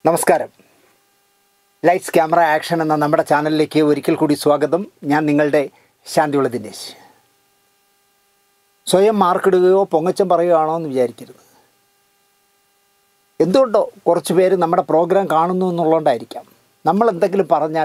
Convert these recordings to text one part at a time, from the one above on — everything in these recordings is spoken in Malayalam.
നമസ്കാരം ലൈറ്റ്സ് ക്യാമറ ആക്ഷൻ എന്ന നമ്മുടെ ചാനലിലേക്ക് ഒരിക്കൽ കൂടി സ്വാഗതം ഞാൻ നിങ്ങളുടെ ശാന്തിയുള്ള ദിനേശ് സ്വയം മാർക്കിടുകയോ പൊങ്ങച്ചം പറയുകയാണോ എന്ന് വിചാരിക്കരുത് എന്തുകൊണ്ടോ കുറച്ച് പേര് നമ്മുടെ പ്രോഗ്രാം കാണുന്നു എന്നുള്ളതുകൊണ്ടായിരിക്കാം നമ്മൾ എന്തെങ്കിലും പറഞ്ഞാൽ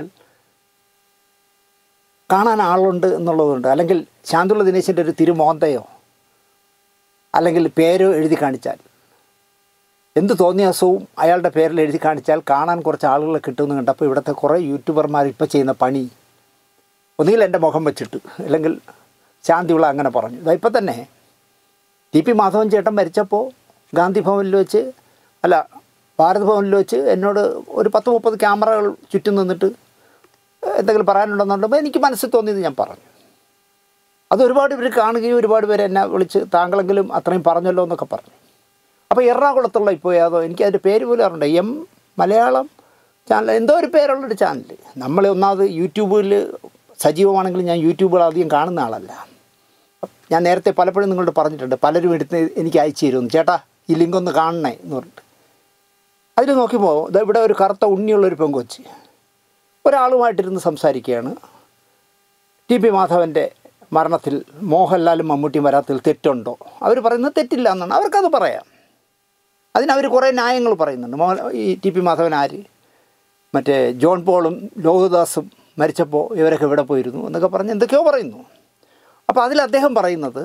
കാണാൻ ആളുണ്ട് എന്നുള്ളതുകൊണ്ട് അല്ലെങ്കിൽ ശാന്തിയുള്ള ദിനേശിൻ്റെ ഒരു തിരുമോന്തയോ അല്ലെങ്കിൽ പേരോ എഴുതി കാണിച്ചാൽ എന്ത് തോന്നിയാസവും അയാളുടെ പേരിൽ എഴുതി കാണിച്ചാൽ കാണാൻ കുറച്ച് ആളുകളെ കിട്ടുമെന്ന് കണ്ടപ്പോൾ ഇവിടുത്തെ കുറേ യൂട്യൂബർമാർ ഇപ്പോൾ ചെയ്യുന്ന പണി ഒന്നുകിൽ എൻ്റെ മുഖം വെച്ചിട്ട് അല്ലെങ്കിൽ ശാന്തിയുള്ള അങ്ങനെ പറഞ്ഞു ഇതാ ഇപ്പം തന്നെ ടി പി മാധവൻ ചേട്ടൻ മരിച്ചപ്പോൾ ഗാന്ധി ഭവനിൽ വെച്ച് അല്ല ഭാരത് ഭവനിൽ വെച്ച് എന്നോട് ഒരു പത്ത് മുപ്പത് ക്യാമറകൾ ചുറ്റും നിന്നിട്ട് എന്തെങ്കിലും പറയാനുണ്ടെന്നുണ്ടെങ്കിൽ എനിക്ക് മനസ്സിൽ തോന്നിയത് ഞാൻ പറഞ്ഞു അത് ഒരുപാട് പേര് കാണുകയും ഒരുപാട് പേര് എന്നെ വിളിച്ച് താങ്കളെങ്കിലും അത്രയും പറഞ്ഞല്ലോ എന്നൊക്കെ പറഞ്ഞു അപ്പോൾ എറണാകുളത്തുള്ള ഇപ്പോൾ ഏതോ എനിക്ക് അതിൻ്റെ പേര് പോലും അറിയണ്ട എം മലയാളം ചാനൽ എന്തോ ഒരു പേരുള്ളൊരു ചാനൽ നമ്മൾ ഒന്നാമത് യൂട്യൂബിൽ സജീവമാണെങ്കിൽ ഞാൻ യൂട്യൂബിൽ അധികം കാണുന്ന ആളല്ല ഞാൻ നേരത്തെ പലപ്പോഴും നിങ്ങളോട് പറഞ്ഞിട്ടുണ്ട് പലരും എടുത്ത് എനിക്ക് അയച്ചു തരുമെന്ന് ചേട്ടാ ഈ ലിങ്ക് ഒന്ന് കാണണേ എന്ന് പറഞ്ഞിട്ട് അതിൽ നോക്കിയപ്പോൾ ദാ ഇവിടെ ഒരു കറുത്ത ഉണ്ണിയുള്ളൊരു പെങ്കൊച്ച് ഒരാളുമായിട്ടിരുന്ന് സംസാരിക്കുകയാണ് ടി പി മാധവൻ്റെ മരണത്തിൽ മോഹൻലാലും മമ്മൂട്ടിയും വരാത്തതിൽ തെറ്റുണ്ടോ അവർ പറയുന്നത് തെറ്റില്ല എന്നാണ് അവർക്കത് പറയാം അതിനവർ കുറേ ന്യായങ്ങൾ പറയുന്നുണ്ട് മോഹൻ ഈ ടി പി മാധവൻ ആര് മറ്റേ ജോൺ പോളും ലോഹിദാസും മരിച്ചപ്പോൾ ഇവരൊക്കെ ഇവിടെ പോയിരുന്നു എന്നൊക്കെ പറഞ്ഞ് എന്തൊക്കെയോ പറയുന്നു അപ്പോൾ അതിൽ അദ്ദേഹം പറയുന്നത്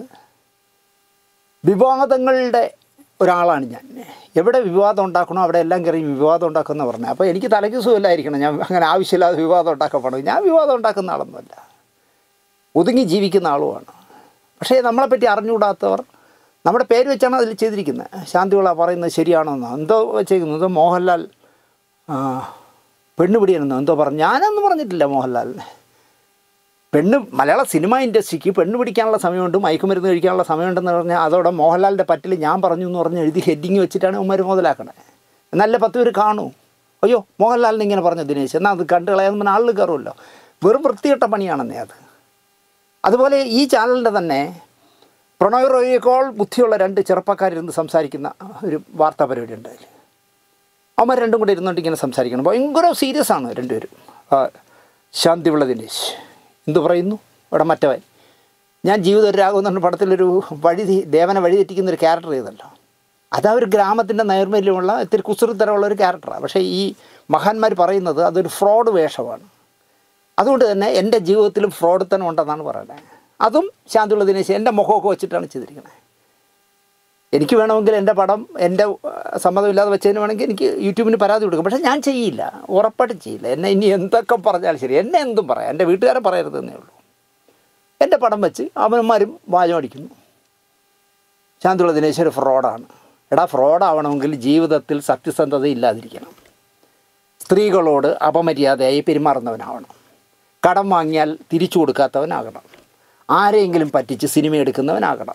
വിവാദങ്ങളുടെ ഒരാളാണ് ഞാൻ എവിടെ വിവാദം ഉണ്ടാക്കണോ അവിടെ എല്ലാം കയറി വിവാദം ഉണ്ടാക്കുമെന്ന് പറഞ്ഞു അപ്പോൾ എനിക്ക് തലയ്ക്ക് സുഖമില്ലായിരിക്കണം ഞാൻ അങ്ങനെ ആവശ്യമില്ലാതെ വിവാദം ഉണ്ടാക്കപ്പെടും ഞാൻ വിവാദം ഉണ്ടാക്കുന്ന ആളൊന്നുമല്ല ഒതുങ്ങി ജീവിക്കുന്ന ആളുമാണ് പക്ഷേ നമ്മളെപ്പറ്റി അറിഞ്ഞുകൂടാത്തവർ നമ്മുടെ പേര് വെച്ചാണ് അതിൽ ചെയ്തിരിക്കുന്നത് ശാന്തിവിള പറയുന്നത് ശരിയാണോ എന്നോ എന്തോ വെച്ചേക്കുന്നത് മോഹൻലാൽ ആ, പെണ്ണ് പിടിയനെന്നോ എന്തോ പറഞ്ഞു ഞാനൊന്നും പറഞ്ഞിട്ടില്ല മോഹൻലാലിനെ പെണ്ണ് മലയാള സിനിമ ഇൻഡസ്ട്രിക്ക് പെണ്ണ് പിടിക്കാനുള്ള സമയമുണ്ട് മയക്കുമരുന്ന് കഴിക്കാനുള്ള സമയമുണ്ടെന്ന് പറഞ്ഞാൽ അതോടെ മോഹൻലാലിൻ്റെ പറ്റിൽ ഞാൻ പറഞ്ഞു എന്ന് പറഞ്ഞ് എഴുതി ഹെഡിങ് വെച്ചിട്ടാണ് ഉമ്മർ മുതലാക്കണേ നല്ല പത്ത് പേര് കാണൂ അയ്യോ മോഹൻലാലിനെ ഇങ്ങനെ പറഞ്ഞു ദിനേശ് എന്നാൽ അത് കണ്ടു കളയാൻ ആളിൽ കയറുമല്ലോ വെറും വൃത്തികെട്ട പണിയാണെന്നേ അത് അതുപോലെ ഈ ചാനലിൻ്റെ തന്നെ പ്രണോയ് റോയിയേക്കാൾ ബുദ്ധിയുള്ള രണ്ട് ചെറുപ്പക്കാരിരുന്ന് സംസാരിക്കുന്ന ഒരു വാർത്താ പരിപാടി ഉണ്ട് അതിൽ അവന്മാർ രണ്ടും കൂടി ഇരുന്നുകൊണ്ട് ഇങ്ങനെ സംസാരിക്കണം ഭയങ്കര സീരിയസ് ആണ് രണ്ടുപേരും ആ, ശാന്തിവിള ദിനേശ് എന്തു പറയുന്നു ഇവിടെ മറ്റവൻ ഞാൻ ജീവിത ഒരു രാഘവൻ എന്ന് പറഞ്ഞ പടത്തിലൊരു വഴി തി- ദേവനെ വഴി തെറ്റിക്കുന്ന ഒരു ക്യാരക്ടർ ചെയ്തല്ലോ അതാ ഒരു ഗ്രാമത്തിൻ്റെ നൈർമല്യമുള്ള ഇത്തിരി കുസൃത്തരമുള്ള ഒരു ക്യാരക്ടറാണ് പക്ഷേ ഈ മഹാന്മാർ പറയുന്നത് അതൊരു ഫ്രോഡ് വേഷമാണ് അതുകൊണ്ട് തന്നെ എൻ്റെ ജീവിതത്തിലും ഫ്രോഡത്തനം ഉണ്ടെന്നാണ് പറയുന്നത് അതും ശാന്തിയുള്ള ദിനേശ് എൻ്റെ മുഖമൊക്കെ വെച്ചിട്ടാണ് ചെയ്തിരിക്കുന്നത് എനിക്ക് വേണമെങ്കിൽ എൻ്റെ പടം എൻ്റെ ഏഹ്, സമ്മതമില്ലാതെ വെച്ചതിന് വേണമെങ്കിൽ എനിക്ക് യൂട്യൂബിന് പരാതി കൊടുക്കും പക്ഷേ ഞാൻ ചെയ്യില്ല ഉറപ്പായിട്ടും ചെയ്യില്ല എന്നെ ഇനി എന്തൊക്കെ പറഞ്ഞാലും ശരി എന്നെ എന്തും പറയാം എൻ്റെ വീട്ടുകാരെ പറയരുതെന്നേ ഉള്ളൂ എൻ്റെ പടം വെച്ച് അവന്മാരും വാചം അടിക്കുന്നു ശാന്തിയുള്ള ദിനേശ് ഒരു ഫ്രോഡാണ് എടാ ഫ്രോഡാവണമെങ്കിൽ ജീവിതത്തിൽ സത്യസന്ധത ഇല്ലാതിരിക്കണം സ്ത്രീകളോട് അപമര്യാദയായി പെരുമാറുന്നവനാവണം കടം വാങ്ങിയാൽ തിരിച്ചു കൊടുക്കാത്തവനാകണം ആരെയെങ്കിലും പറ്റിച്ച് സിനിമ എടുക്കുന്നവനാകണം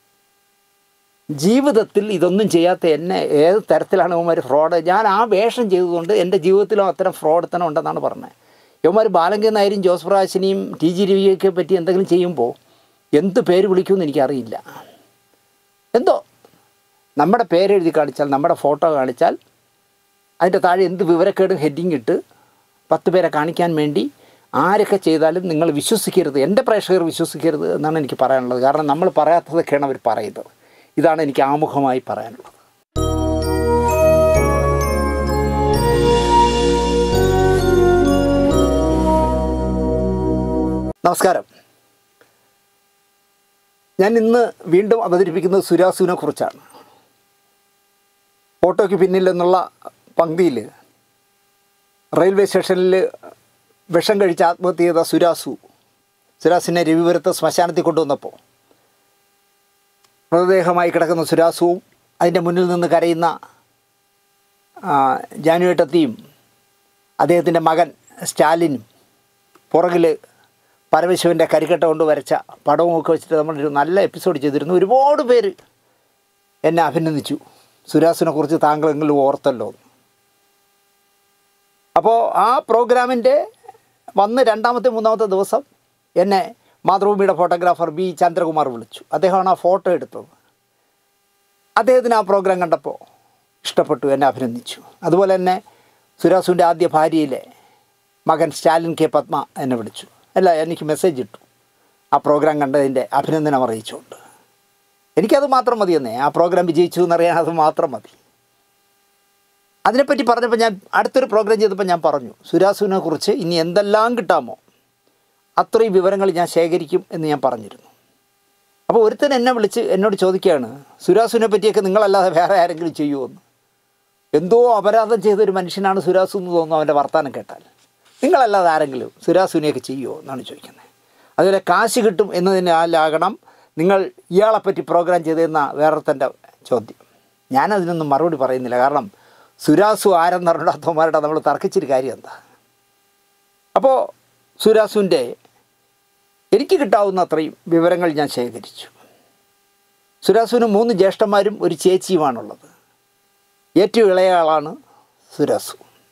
ജീവിതത്തിൽ ഇതൊന്നും ചെയ്യാത്ത എന്നെ ഏത് തരത്തിലാണ് ഇവന്മാർ ഫ്രോഡ് ഞാൻ ആ വേഷം ചെയ്തതുകൊണ്ട് എൻ്റെ ജീവിതത്തിലും അത്തരം ഫ്രോഡ് ഉണ്ടെന്നാണ് പറഞ്ഞത് ഇവന്മാർ ബാലങ്കൻ നായരും ജോസ് പ്രാശിനെയും ടി ജി രവിയൊക്കെ പറ്റി എന്തെങ്കിലും ചെയ്യുമ്പോൾ എന്ത് പേര് വിളിക്കുമെന്ന് എനിക്കറിയില്ല എന്തോ നമ്മുടെ പേരെഴുതി കാണിച്ചാൽ നമ്മുടെ ഫോട്ടോ കാണിച്ചാൽ അതിൻ്റെ താഴെ എന്ത് വിവരക്കേടും ഹെഡിങ് ഇട്ട് പത്ത് പേരെ കാണിക്കാൻ വേണ്ടി ആരൊക്കെ ചെയ്താലും നിങ്ങൾ വിശ്വസിക്കരുത് എൻ്റെ പ്രേക്ഷകർ വിശ്വസിക്കരുത് എന്നാണ് എനിക്ക് പറയാനുള്ളത് കാരണം നമ്മൾ പറയാത്തതൊക്കെയാണ് അവർ പറയുന്നത് ഇതാണ് എനിക്ക് ആമുഖമായി പറയാനുള്ളത് നമസ്കാരം ഞാൻ ഇന്ന് വീണ്ടും അവതരിപ്പിക്കുന്നത് സുരാസുവിനെ കുറിച്ചാണ് ഫോട്ടോയ്ക്ക് പിന്നിൽ എന്നുള്ള പങ്ക്തിയിൽ റെയിൽവേ സ്റ്റേഷനിൽ വിഷം കഴിച്ച് ആത്മഹത്യ ചെയ്ത സുരാസു സുരാസിനെ രവിപുരത്ത് ശ്മശാനത്തിൽ കൊണ്ടുവന്നപ്പോൾ മൃതദേഹമായി കിടക്കുന്ന സുരാസുവും അതിൻ്റെ മുന്നിൽ നിന്ന് കരയുന്ന ആ, ജാനുവേട്ടത്തിയും അദ്ദേഹത്തിൻ്റെ മകൻ സ്റ്റാലിനും പുറകിൽ പരമശിവൻ്റെ കരിക്കട്ട കൊണ്ട് വരച്ച പടവും ഒക്കെ വെച്ചിട്ട് നമ്മളൊരു നല്ല എപ്പിസോഡ് ചെയ്തിരുന്നു ഒരുപാട് പേര് എന്നെ അഭിനന്ദിച്ചു സുരാസിനെ കുറിച്ച് താങ്കളെങ്കിലും ഓർത്തല്ലോ എന്ന്. അപ്പോൾ ആ പ്രോഗ്രാമിൻ്റെ വന്ന് രണ്ടാമത്തെ മൂന്നാമത്തെ ദിവസം എന്നെ മാതൃഭൂമിയുടെ ഫോട്ടോഗ്രാഫർ ബി ചന്ദ്രകുമാർ വിളിച്ചു അദ്ദേഹമാണ് ആ ഫോട്ടോ എടുത്തത് അദ്ദേഹത്തിന് ആ പ്രോഗ്രാം കണ്ടപ്പോൾ ഇഷ്ടപ്പെട്ടു എന്നെ അഭിനന്ദിച്ചു അതുപോലെ തന്നെ സുരാസുവിൻ്റെ ആദ്യ ഭാര്യയിലെ മകൻ സ്റ്റാലിൻ കെ പത്മ എന്നെ വിളിച്ചു അല്ല എനിക്ക് മെസ്സേജ് ഇട്ടു ആ പ്രോഗ്രാം കണ്ടതിൻ്റെ അഭിനന്ദനം അറിയിച്ചുകൊണ്ട് എനിക്കത് മാത്രം മതിയെന്നേ ആ പ്രോഗ്രാം വിജയിച്ചു എന്നറിയാൻ അത് മാത്രം മതി അതിനെപ്പറ്റി പറഞ്ഞപ്പോൾ ഞാൻ അടുത്തൊരു പ്രോഗ്രാം ചെയ്തപ്പോൾ ഞാൻ പറഞ്ഞു സുരാസുവിനെ കുറിച്ച് ഇനി എന്തെല്ലാം കിട്ടാമോ അത്രയും വിവരങ്ങൾ ഞാൻ ശേഖരിക്കും എന്ന് ഞാൻ പറഞ്ഞിരുന്നു അപ്പോൾ ഒരുത്തൻ എന്നെ വിളിച്ച് എന്നോട് ചോദിക്കുകയാണ് സുരാസുവിനെ പറ്റിയൊക്കെ നിങ്ങളല്ലാതെ വേറെ ആരെങ്കിലും ചെയ്യുമോ എന്ന് എന്തോ അപരാധം ചെയ്തൊരു മനുഷ്യനാണ് സുരാസു എന്ന് തോന്നുന്നു അവൻ്റെ വർത്തമാനം കേട്ടാൽ നിങ്ങളല്ലാതെ ആരെങ്കിലും സുരാസുവിനെയൊക്കെ ചെയ്യുമോ എന്നാണ് ചോദിക്കുന്നത് അതുപോലെ കാശ് കിട്ടും എന്നതിനാലാകണം നിങ്ങൾ ഇയാളെപ്പറ്റി പ്രോഗ്രാം ചെയ്തതെന്ന വേറൊരുത്തൻ്റെ ചോദ്യം ഞാനതിനൊന്നും മറുപടി പറയുന്നില്ല കാരണം സുരാസു ആരെന്നറിഞ്ഞാത്തവന്മാരുടെ നമ്മൾ തർക്കിച്ചൊരു കാര്യം എന്താ അപ്പോൾ സുരാസുവിൻ്റെ എനിക്ക് കിട്ടാവുന്ന അത്രയും വിവരങ്ങൾ ഞാൻ ശേഖരിച്ചു സുരാസുവിന് മൂന്ന് ജ്യേഷ്ഠന്മാരും ഒരു ചേച്ചിയുമാണുള്ളത് ഏറ്റവും ഇളയ ആളാണ് സുരാസു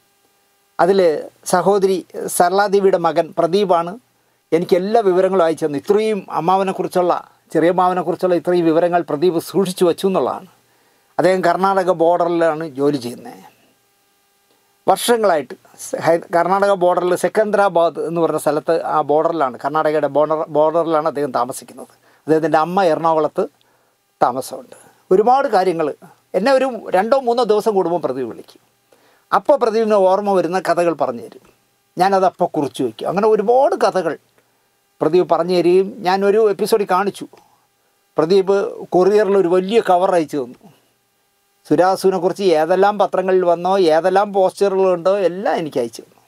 അതിൽ സഹോദരി സർലാദേവിയുടെ മകൻ പ്രദീപാണ് എനിക്ക് എല്ലാ വിവരങ്ങളും അയച്ചു തന്നു ഇത്രയും അമ്മാവനെക്കുറിച്ചുള്ള ചെറിയ അമ്മാവനെക്കുറിച്ചുള്ള ഇത്രയും വിവരങ്ങൾ പ്രദീപ് സൂക്ഷിച്ചു വച്ചു എന്നുള്ളതാണ് അദ്ദേഹം കർണാടക ബോർഡറിലാണ് ജോലി ചെയ്യുന്നത് വർഷങ്ങളായിട്ട് സ- ഹൈ- കർണാടക ബോർഡറിൽ സെക്കന്ദ്രാബാദ് എന്ന് പറഞ്ഞ സ്ഥലത്ത് ആ ബോർഡറിലാണ് കർണാടകയുടെ ബോർഡർ ബോർഡറിലാണ് അദ്ദേഹം താമസിക്കുന്നത് അദ്ദേഹത്തിൻ്റെ അമ്മ എറണാകുളത്ത് താമസമുണ്ട് ഒരുപാട് കാര്യങ്ങൾ എന്നെ ഒരു രണ്ടോ മൂന്നോ ദിവസം കൂടുമ്പോൾ പ്രദീപ് വിളിക്കും അപ്പോൾ പ്രദീപിന് ഓർമ്മ വരുന്ന കഥകൾ പറഞ്ഞു തരും ഞാനത് അപ്പോൾ കുറിച്ച് വയ്ക്കും അങ്ങനെ ഒരുപാട് കഥകൾ പ്രദീപ് പറഞ്ഞു തരികയും ഞാനൊരു എപ്പിസോഡിൽ കാണിച്ചു പ്രദീപ് കൊറിയറിൽ ഒരു വലിയ കവർ അയച്ചു തന്നു സുരാസുവിനെ കുറിച്ച് ഏതെല്ലാം പത്രങ്ങളിൽ വന്നോ ഏതെല്ലാം പോസ്റ്ററുകളുണ്ടോ എല്ലാം എനിക്ക് അയച്ചു തന്നു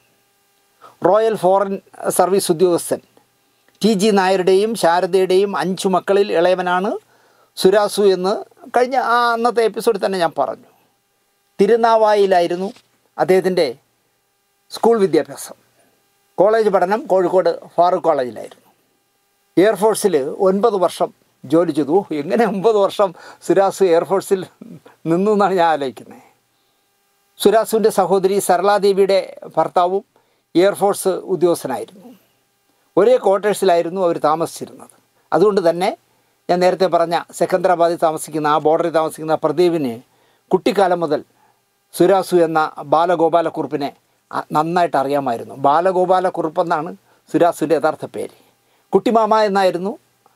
റോയൽ ഫോറിൻ സർവീസ് ഉദ്യോഗസ്ഥൻ ടി ജി നായരുടെയും ശാരദയുടെയും അഞ്ചു മക്കളിൽ ഇളയവനാണ് സുരാസു എന്ന് കഴിഞ്ഞ ആ അന്നത്തെ എപ്പിസോഡിൽ തന്നെ ഞാൻ പറഞ്ഞു തിരുനാവായിലായിരുന്നു അദ്ദേഹത്തിൻ്റെ സ്കൂൾ വിദ്യാഭ്യാസം കോളേജ് പഠനം കോഴിക്കോട് ഫാറൂഖ് കോളേജിലായിരുന്നു എയർഫോഴ്സിൽ ഒൻപത് വർഷം ജോലി ചെയ്തു ഓ, എങ്ങനെ ഒമ്പത് വർഷം സുരാസു എയർഫോഴ്സിൽ നിന്നു എന്നാണ് ഞാൻ ആലോചിക്കുന്നത് സുരാസുവിൻ്റെ സഹോദരി സരളാദേവിയുടെ ഭർത്താവും എയർഫോഴ്സ് ഉദ്യോഗസ്ഥനായിരുന്നു ഒരേ ക്വാർട്ടേഴ്സിലായിരുന്നു അവർ താമസിച്ചിരുന്നത് അതുകൊണ്ട് തന്നെ ഞാൻ നേരത്തെ പറഞ്ഞ സെക്കന്ദരാബാദിൽ താമസിക്കുന്ന ആ ബോർഡറിൽ താമസിക്കുന്ന പ്രദീപിന് കുട്ടിക്കാലം മുതൽ സുരാസു എന്ന ബാലഗോപാലക്കുറുപ്പിനെ അ- നന്നായിട്ട് അറിയാമായിരുന്നു ബാലഗോപാലക്കുറുപ്പെന്നാണ് സുരാസുവിൻ്റെ യഥാർത്ഥ പേര് കുട്ടിമാമ എന്നായിരുന്നു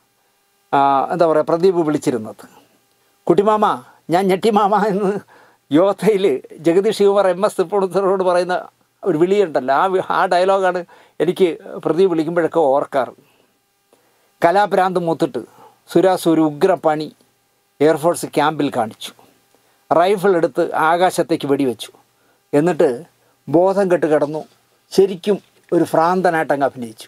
ആ, എന്താ പറയുക പ്രദീപ് വിളിച്ചിരുന്നത് കുട്ടിമാമ ഞാൻ ഞെട്ടിമാമ എന്ന് യോധയിൽ ജഗദീഷ് ശിവകുമാർ എം എസ് തൃപ്പൂണിത്തറോട് പറയുന്ന ഒരു വിളിയുണ്ടല്ലോ ആ വി- ആ ഡയലോഗാണ് എനിക്ക് പ്രദീപ് വിളിക്കുമ്പോഴൊക്കെ ഓർക്കാറ് കലാഭ്രാന്ത് മൂത്തിട്ട് സുരാസ് ഒരു ഉഗ്രപണി എയർഫോഴ്സ് ക്യാമ്പിൽ കാണിച്ചു റൈഫിൾ എടുത്ത് ആകാശത്തേക്ക് വെടിവെച്ചു എന്നിട്ട് ബോധം കെട്ട് കിടന്നു ശരിക്കും ഒരു ഭ്രാന്തനായിട്ട് അങ്ങ് അഭിനയിച്ചു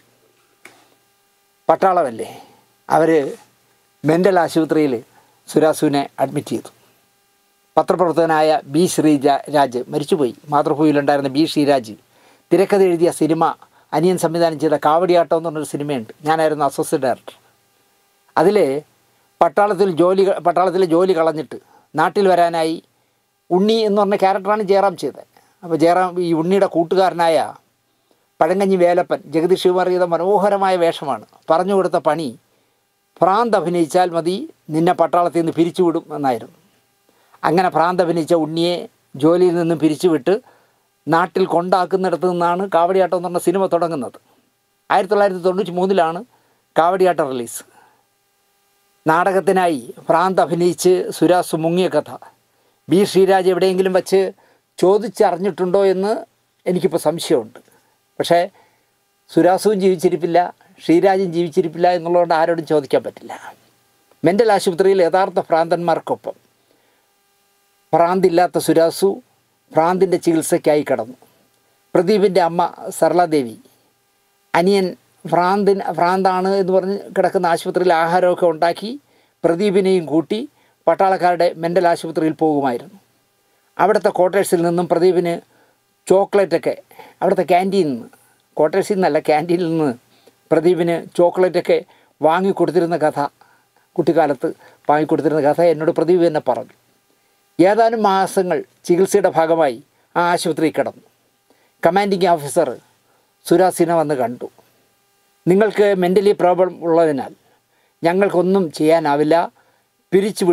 പട്ടാളമല്ലേ അവർ മെൻ്റൽ ആശുപത്രിയിൽ സുരാസുവിനെ അഡ്മിറ്റ് ചെയ്തു പത്രപ്രവർത്തകനായ ബി ശ്രീജ രാജ് മരിച്ചുപോയി മാതൃഭൂമിയിലുണ്ടായിരുന്ന ബി ശ്രീരാജ് തിരക്കഥ എഴുതിയ സിനിമ അനിയൻ സംവിധാനം ചെയ്ത കാവടിയാട്ടം എന്ന് പറഞ്ഞൊരു സിനിമയുണ്ട് ഞാനായിരുന്നു അസോസിയേറ്റ് ഡയറക്ടർ അതിൽ പട്ടാളത്തിൽ ജോലി പട്ടാളത്തിലെ ജോലി കളഞ്ഞിട്ട് നാട്ടിൽ വരാനായി ഉണ്ണി എന്ന് പറഞ്ഞ ക്യാരക്ടറാണ് ജയറാം ചെയ്തത് അപ്പോൾ ജയറാം ഈ ഉണ്ണിയുടെ കൂട്ടുകാരനായ പഴങ്കഞ്ഞി വേലപ്പൻ ജഗദീഷ് ശിവകുമാർ ചെയ്ത മനോഹരമായ വേഷമാണ് പറഞ്ഞു കൊടുത്ത പണി ഭ്രാന്ത് അഭിനയിച്ചാൽ മതി നിന്നെ പട്ടാളത്തിൽ നിന്ന് പിരിച്ചുവിടും എന്നായിരുന്നു അങ്ങനെ ഭ്രാന്ത് അഭിനയിച്ച ഉണ്ണിയെ ജോലിയിൽ നിന്നും പിരിച്ചുവിട്ട് നാട്ടിൽ കൊണ്ടാക്കുന്നിടത്ത് നിന്നാണ് കാവടിയാട്ടം എന്ന് പറഞ്ഞ സിനിമ തുടങ്ങുന്നത് ആയിരത്തി തൊള്ളായിരത്തി തൊണ്ണൂറ്റി മൂന്നിലാണ് കാവടിയാട്ടം റിലീസ് നാടകത്തിനായി ഭ്രാന്ത് അഭിനയിച്ച് സുരാസ് മുങ്ങിയ കഥ ബി ശ്രീരാജ് എവിടെയെങ്കിലും വച്ച് ചോദിച്ചറിഞ്ഞിട്ടുണ്ടോ എന്ന് എനിക്കിപ്പോൾ സംശയമുണ്ട് പക്ഷേ സുരാസുവും ജീവിച്ചിരിപ്പില്ല ശ്രീരാജും ജീവിച്ചിരിപ്പില്ല എന്നുള്ളതുകൊണ്ട് ആരോടും ചോദിക്കാൻ പറ്റില്ല മെൻ്റൽ ആശുപത്രിയിൽ യഥാർത്ഥ ഭ്രാന്തന്മാർക്കൊപ്പം ഭ്രാന്തില്ലാത്ത സുരാസു ഭ്രാന്തിൻ്റെ ചികിത്സയ്ക്കായി കടന്നു പ്രദീപിൻ്റെ അമ്മ സരളാദേവി അനിയൻ ഭ്രാന്തിന് ഭ്രാന്താണ് എന്ന് പറഞ്ഞ് കിടക്കുന്ന ആശുപത്രിയിൽ ആഹാരമൊക്കെ ഉണ്ടാക്കി പ്രദീപിനെയും കൂട്ടി പട്ടാളക്കാരുടെ മെൻ്റൽ ആശുപത്രിയിൽ പോകുമായിരുന്നു അവിടുത്തെ ക്വാർട്ടേഴ്സിൽ നിന്നും പ്രദീപിന് ചോക്ലേറ്റൊക്കെ അവിടുത്തെ ക്യാൻറ്റീനിൽ നിന്ന് ക്വാർട്ടേഴ്സിൽ നിന്നല്ല ക്യാൻറ്റീനിൽ നിന്ന് പ്രദീപിന് ചോക്ലേറ്റൊക്കെ വാങ്ങിക്കൊടുത്തിരുന്ന കഥ കുട്ടിക്കാലത്ത് വാങ്ങിക്കൊടുത്തിരുന്ന കഥ എന്നോട് പ്രദീപ് തന്നെ പറഞ്ഞു ഏതാനും മാസങ്ങൾ ചികിത്സയുടെ ഭാഗമായി ആ ആശുപത്രിയിൽ കിടന്നു കമാൻഡിങ് ഓഫീസർ സുരാസിനെ വന്ന് കണ്ടു നിങ്ങൾക്ക് മെൻ്റലി പ്രോബ്ലം ഉള്ളതിനാൽ ഞങ്ങൾക്കൊന്നും ചെയ്യാനാവില്ല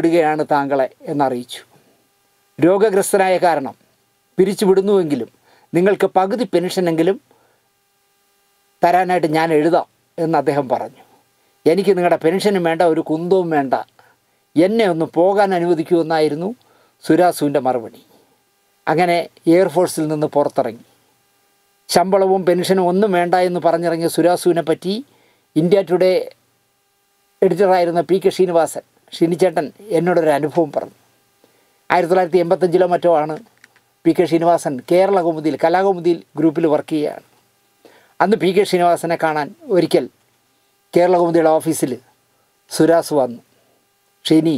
പിരിച്ചുവിടുകയാണ് താങ്കളെ എന്നറിയിച്ചു രോഗഗ്രസ്തനായ കാരണം പിരിച്ചുവിടുന്നുവെങ്കിലും നിങ്ങൾക്ക് പകുതി പെൻഷനെങ്കിലും തരാനായിട്ട് ഞാൻ എഴുതാം എന്ന് അദ്ദേഹം പറഞ്ഞു എനിക്ക് നിങ്ങളുടെ പെൻഷനും വേണ്ട ഒരു കുന്തവും വേണ്ട എന്നെ ഒന്ന് പോകാൻ അനുവദിക്കൂ എന്നായിരുന്നു സുരാസുവിൻ്റെ മറുപടി അങ്ങനെ എയർഫോഴ്സിൽ നിന്ന് പുറത്തിറങ്ങി ശമ്പളവും പെൻഷനും ഒന്നും വേണ്ട എന്ന് പറഞ്ഞിറങ്ങിയ സുരാസുവിനെ പറ്റി ഇന്ത്യ ടുഡേ എഡിറ്ററായിരുന്ന പി കെ ശ്രീനിവാസൻ ഷിനിച്ചേട്ടൻ എന്നോടൊരു അനുഭവം പറഞ്ഞു ആയിരത്തി തൊള്ളായിരത്തി എൺപത്തഞ്ചിലോ മറ്റോ ആണ് പി കെ ശ്രീനിവാസൻ കേരള കൗമുദിയിൽ കലാകൗമുദിയിൽ ഗ്രൂപ്പിൽ വർക്ക് ചെയ്യുകയാണ് അന്ന് പി കെ ശ്രീനിവാസനെ കാണാൻ ഒരിക്കൽ കേരള കൗമുദിയുടെ ഓഫീസിൽ സുരാസ് വന്നു ഷിനി